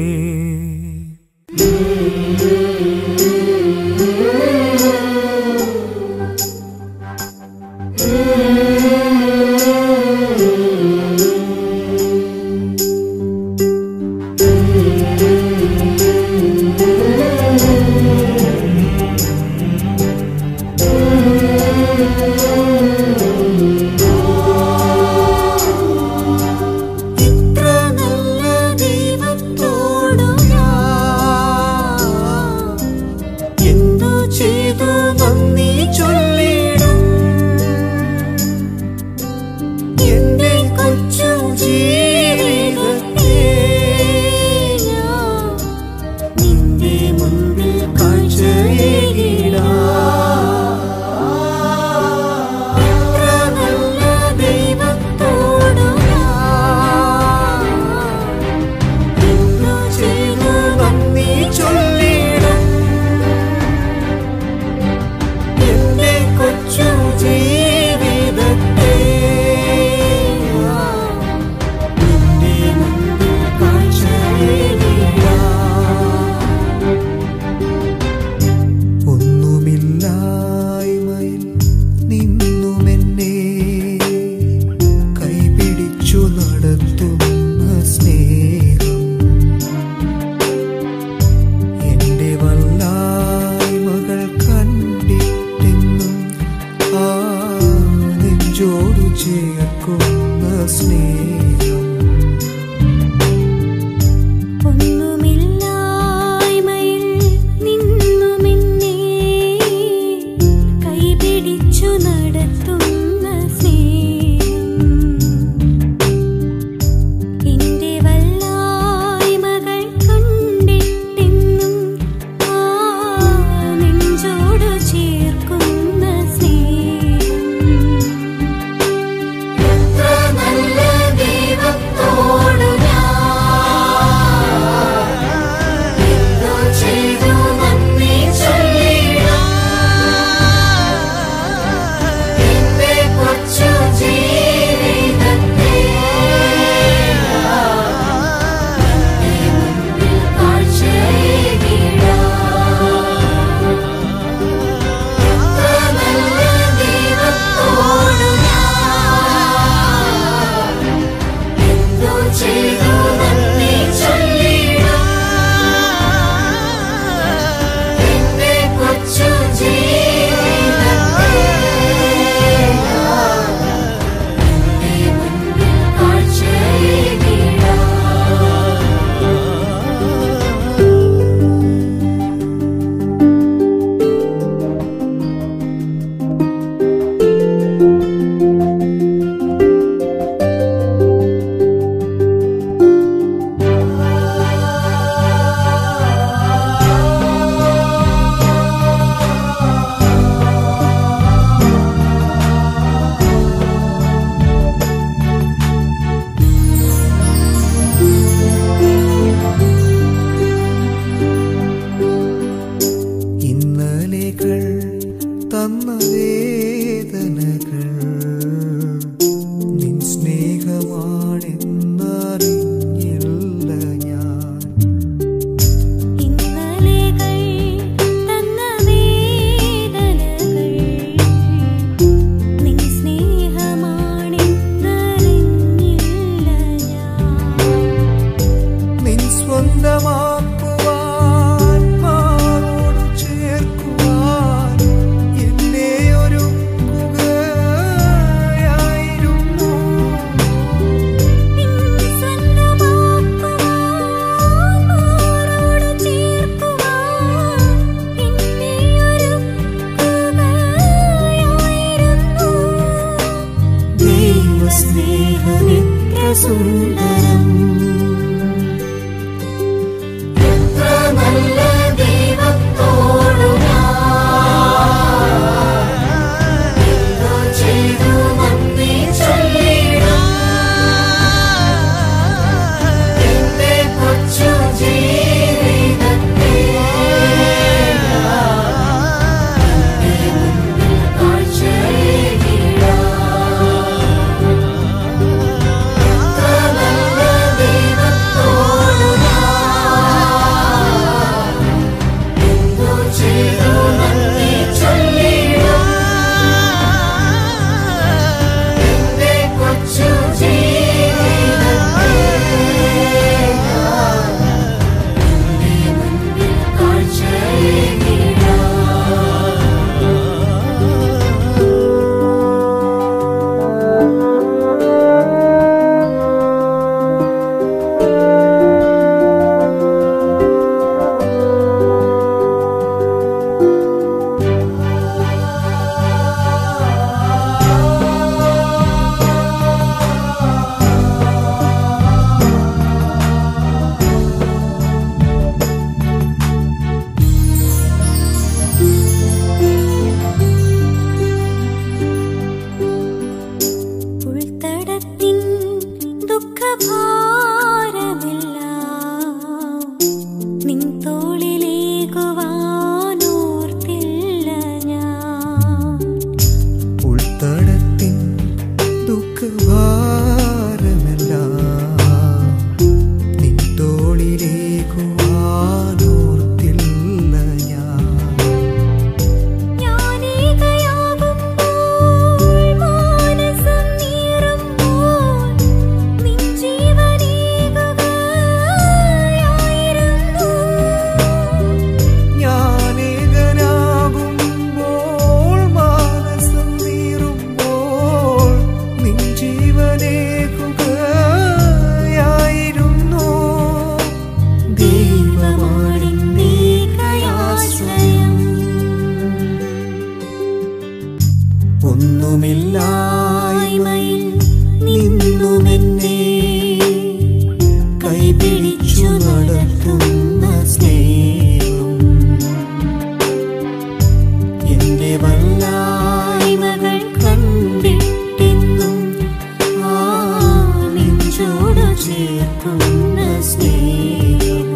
ഇത്ര നല്ല ദൈവത്തോട് നിൻ തോളിലേകുവാനോർത്തില്ല ഞാൻ ഉൾത്തടത്തിൻ ദുഃഖഭാരമെല്ലാം നിൻ തോളിലേക്കുവാനോർത്തില്ല ഞാൻ ഞാനേകയാകുമ്പോൾ മാനസം നീറുമ്പോൾ നിൻ ജീവനേകുകയായിരുന്നു ഞാനേകനാകുമ്പോൾ മാനസം നീറുമ്പോൾ നിൻ ജീവനേകുകയായിരുന്നു ദൈവമാണിന്നേകയാശ്രയം ഒന്നുമില്ലായ്മയിൽ നിന്നുമെന്നെ കൈപിടിച്ചു നടത്തുന്ന സ്നേഹം എന്റെ വല്ലായ്മകൾ കണ്ടിട്ടെന്നും ആ നെഞ്ചോട് ചേർക്കുന്ന സ്നേഹം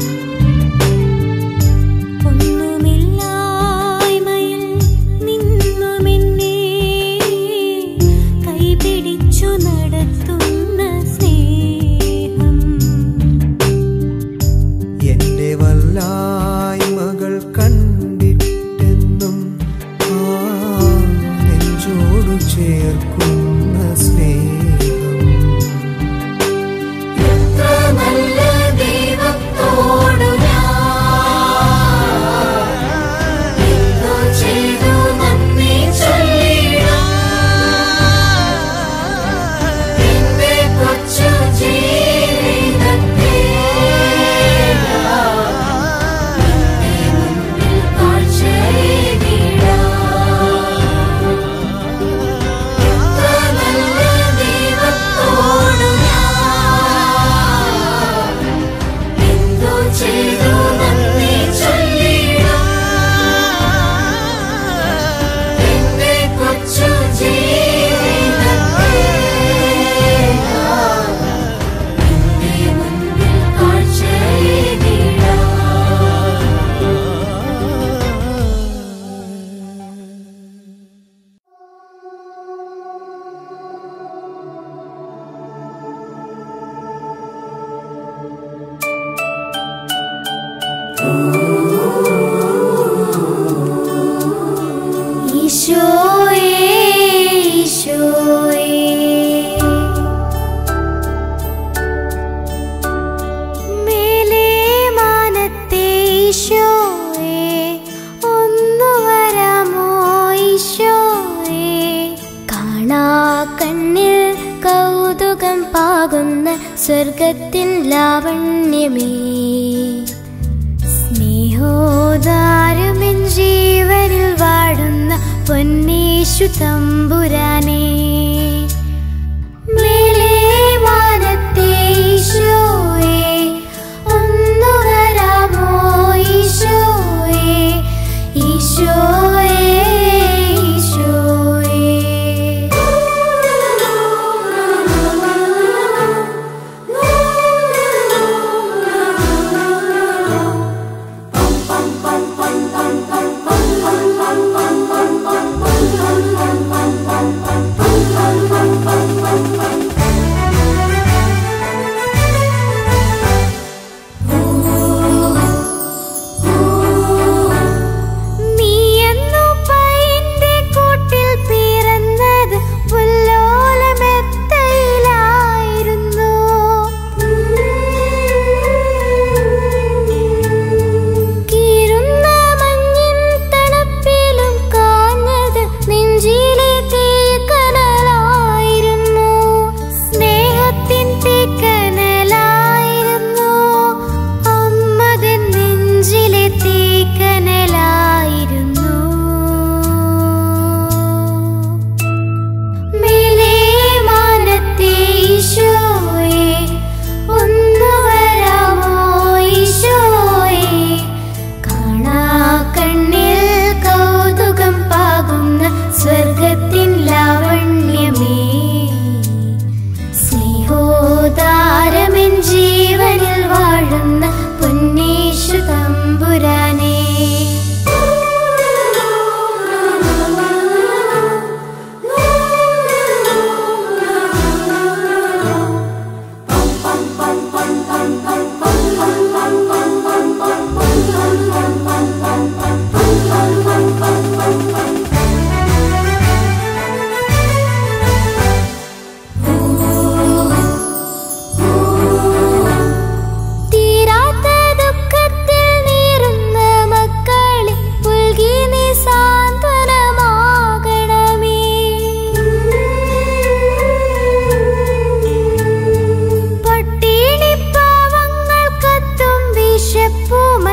ഒന്നുമില്ലായ്മയിൽ നിന്നുമെന്നെ കൈപിടിച്ചു നടത്തുന്ന സ്നേഹം എന്റെ വല്ലായ്മകൾ കണ്ടിട്ടെന്നും ആ നെഞ്ചോടു ചേർക്കുന്ന സ്നേഹം നല്ല ദൈവത്തോടു ഞാൻ ചെയ്തു നന്ദി ചൊല്ലിടാം എന്റെ കൊച്ചു ജീവിതത്തെ നിന്റെ മുൻപിൽ കാഴ്ചയേകിടാം നല്ല ദൈവത്തോടു ഞാൻ എന്തോ ചെയ്തു നന്ദി ചൊല്ലിടാം എന്റെ കൊച്ചു ജീവിതത്തെ നിന്റെ മുൻപിൽ കാഴ്ചയേകിടാം ഈശോയേ ഈശോയേ മേലേ മാനത്തെ ഈശോയേ ഒന്നു വരാമോ ഈശോയേ കാണാ കണ്ണിൽ കൗതുകം പാകുന്ന സ്വർഗത്തിൻ ലാവണ്യമേ സ്നേഹോദാരമെൻ ജീവനിൽ വാടുന്ന പൊന്നേശു തമ്പുരാനേ മേലേ വാനത്തെ ഈശോയേ ഒന്നു വരാമോ ഈശോയേ ഈശോയേ ഈശോയേ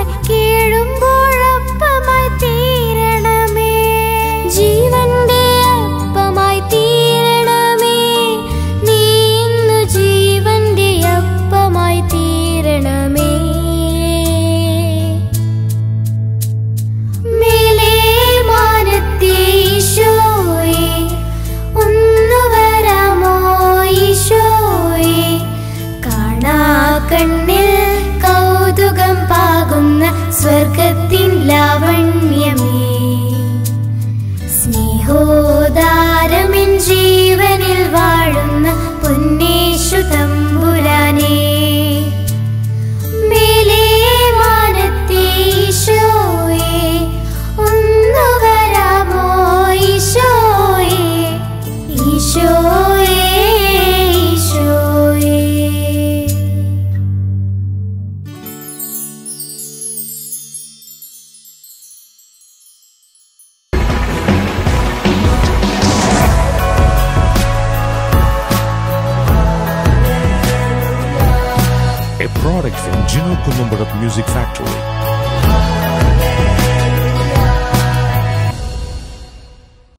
അപ്പമായി കീഴുമ്പോഴപ്പമായി തീരണമേ ജീവന്റെ അപ്പമായി തീരണമേ നീ ഇന്നു ജീവന്റെ അപ്പമായി തീരണമേ മേലേ മാനത്തെ ഈശോയെ ഒന്നു വരാമോ ഈശോയെ കാണാ കണ്ണിൽ കൗതുകം പാകുന്ന സ്വർഗത്തിൻ ലാവണ്യമേ സ്നേഹോദാരമിൻ ജീവനിൽ വാഴുന്ന പൊന്നേശു തമ്പുരാനേ മേലേ മാനത്തെ ഈശോയെ ഒന്നു വരാമോ ഈശോയെ ഈശോയെ ഈശോയെ a product from Gino Columbarat Music Factory.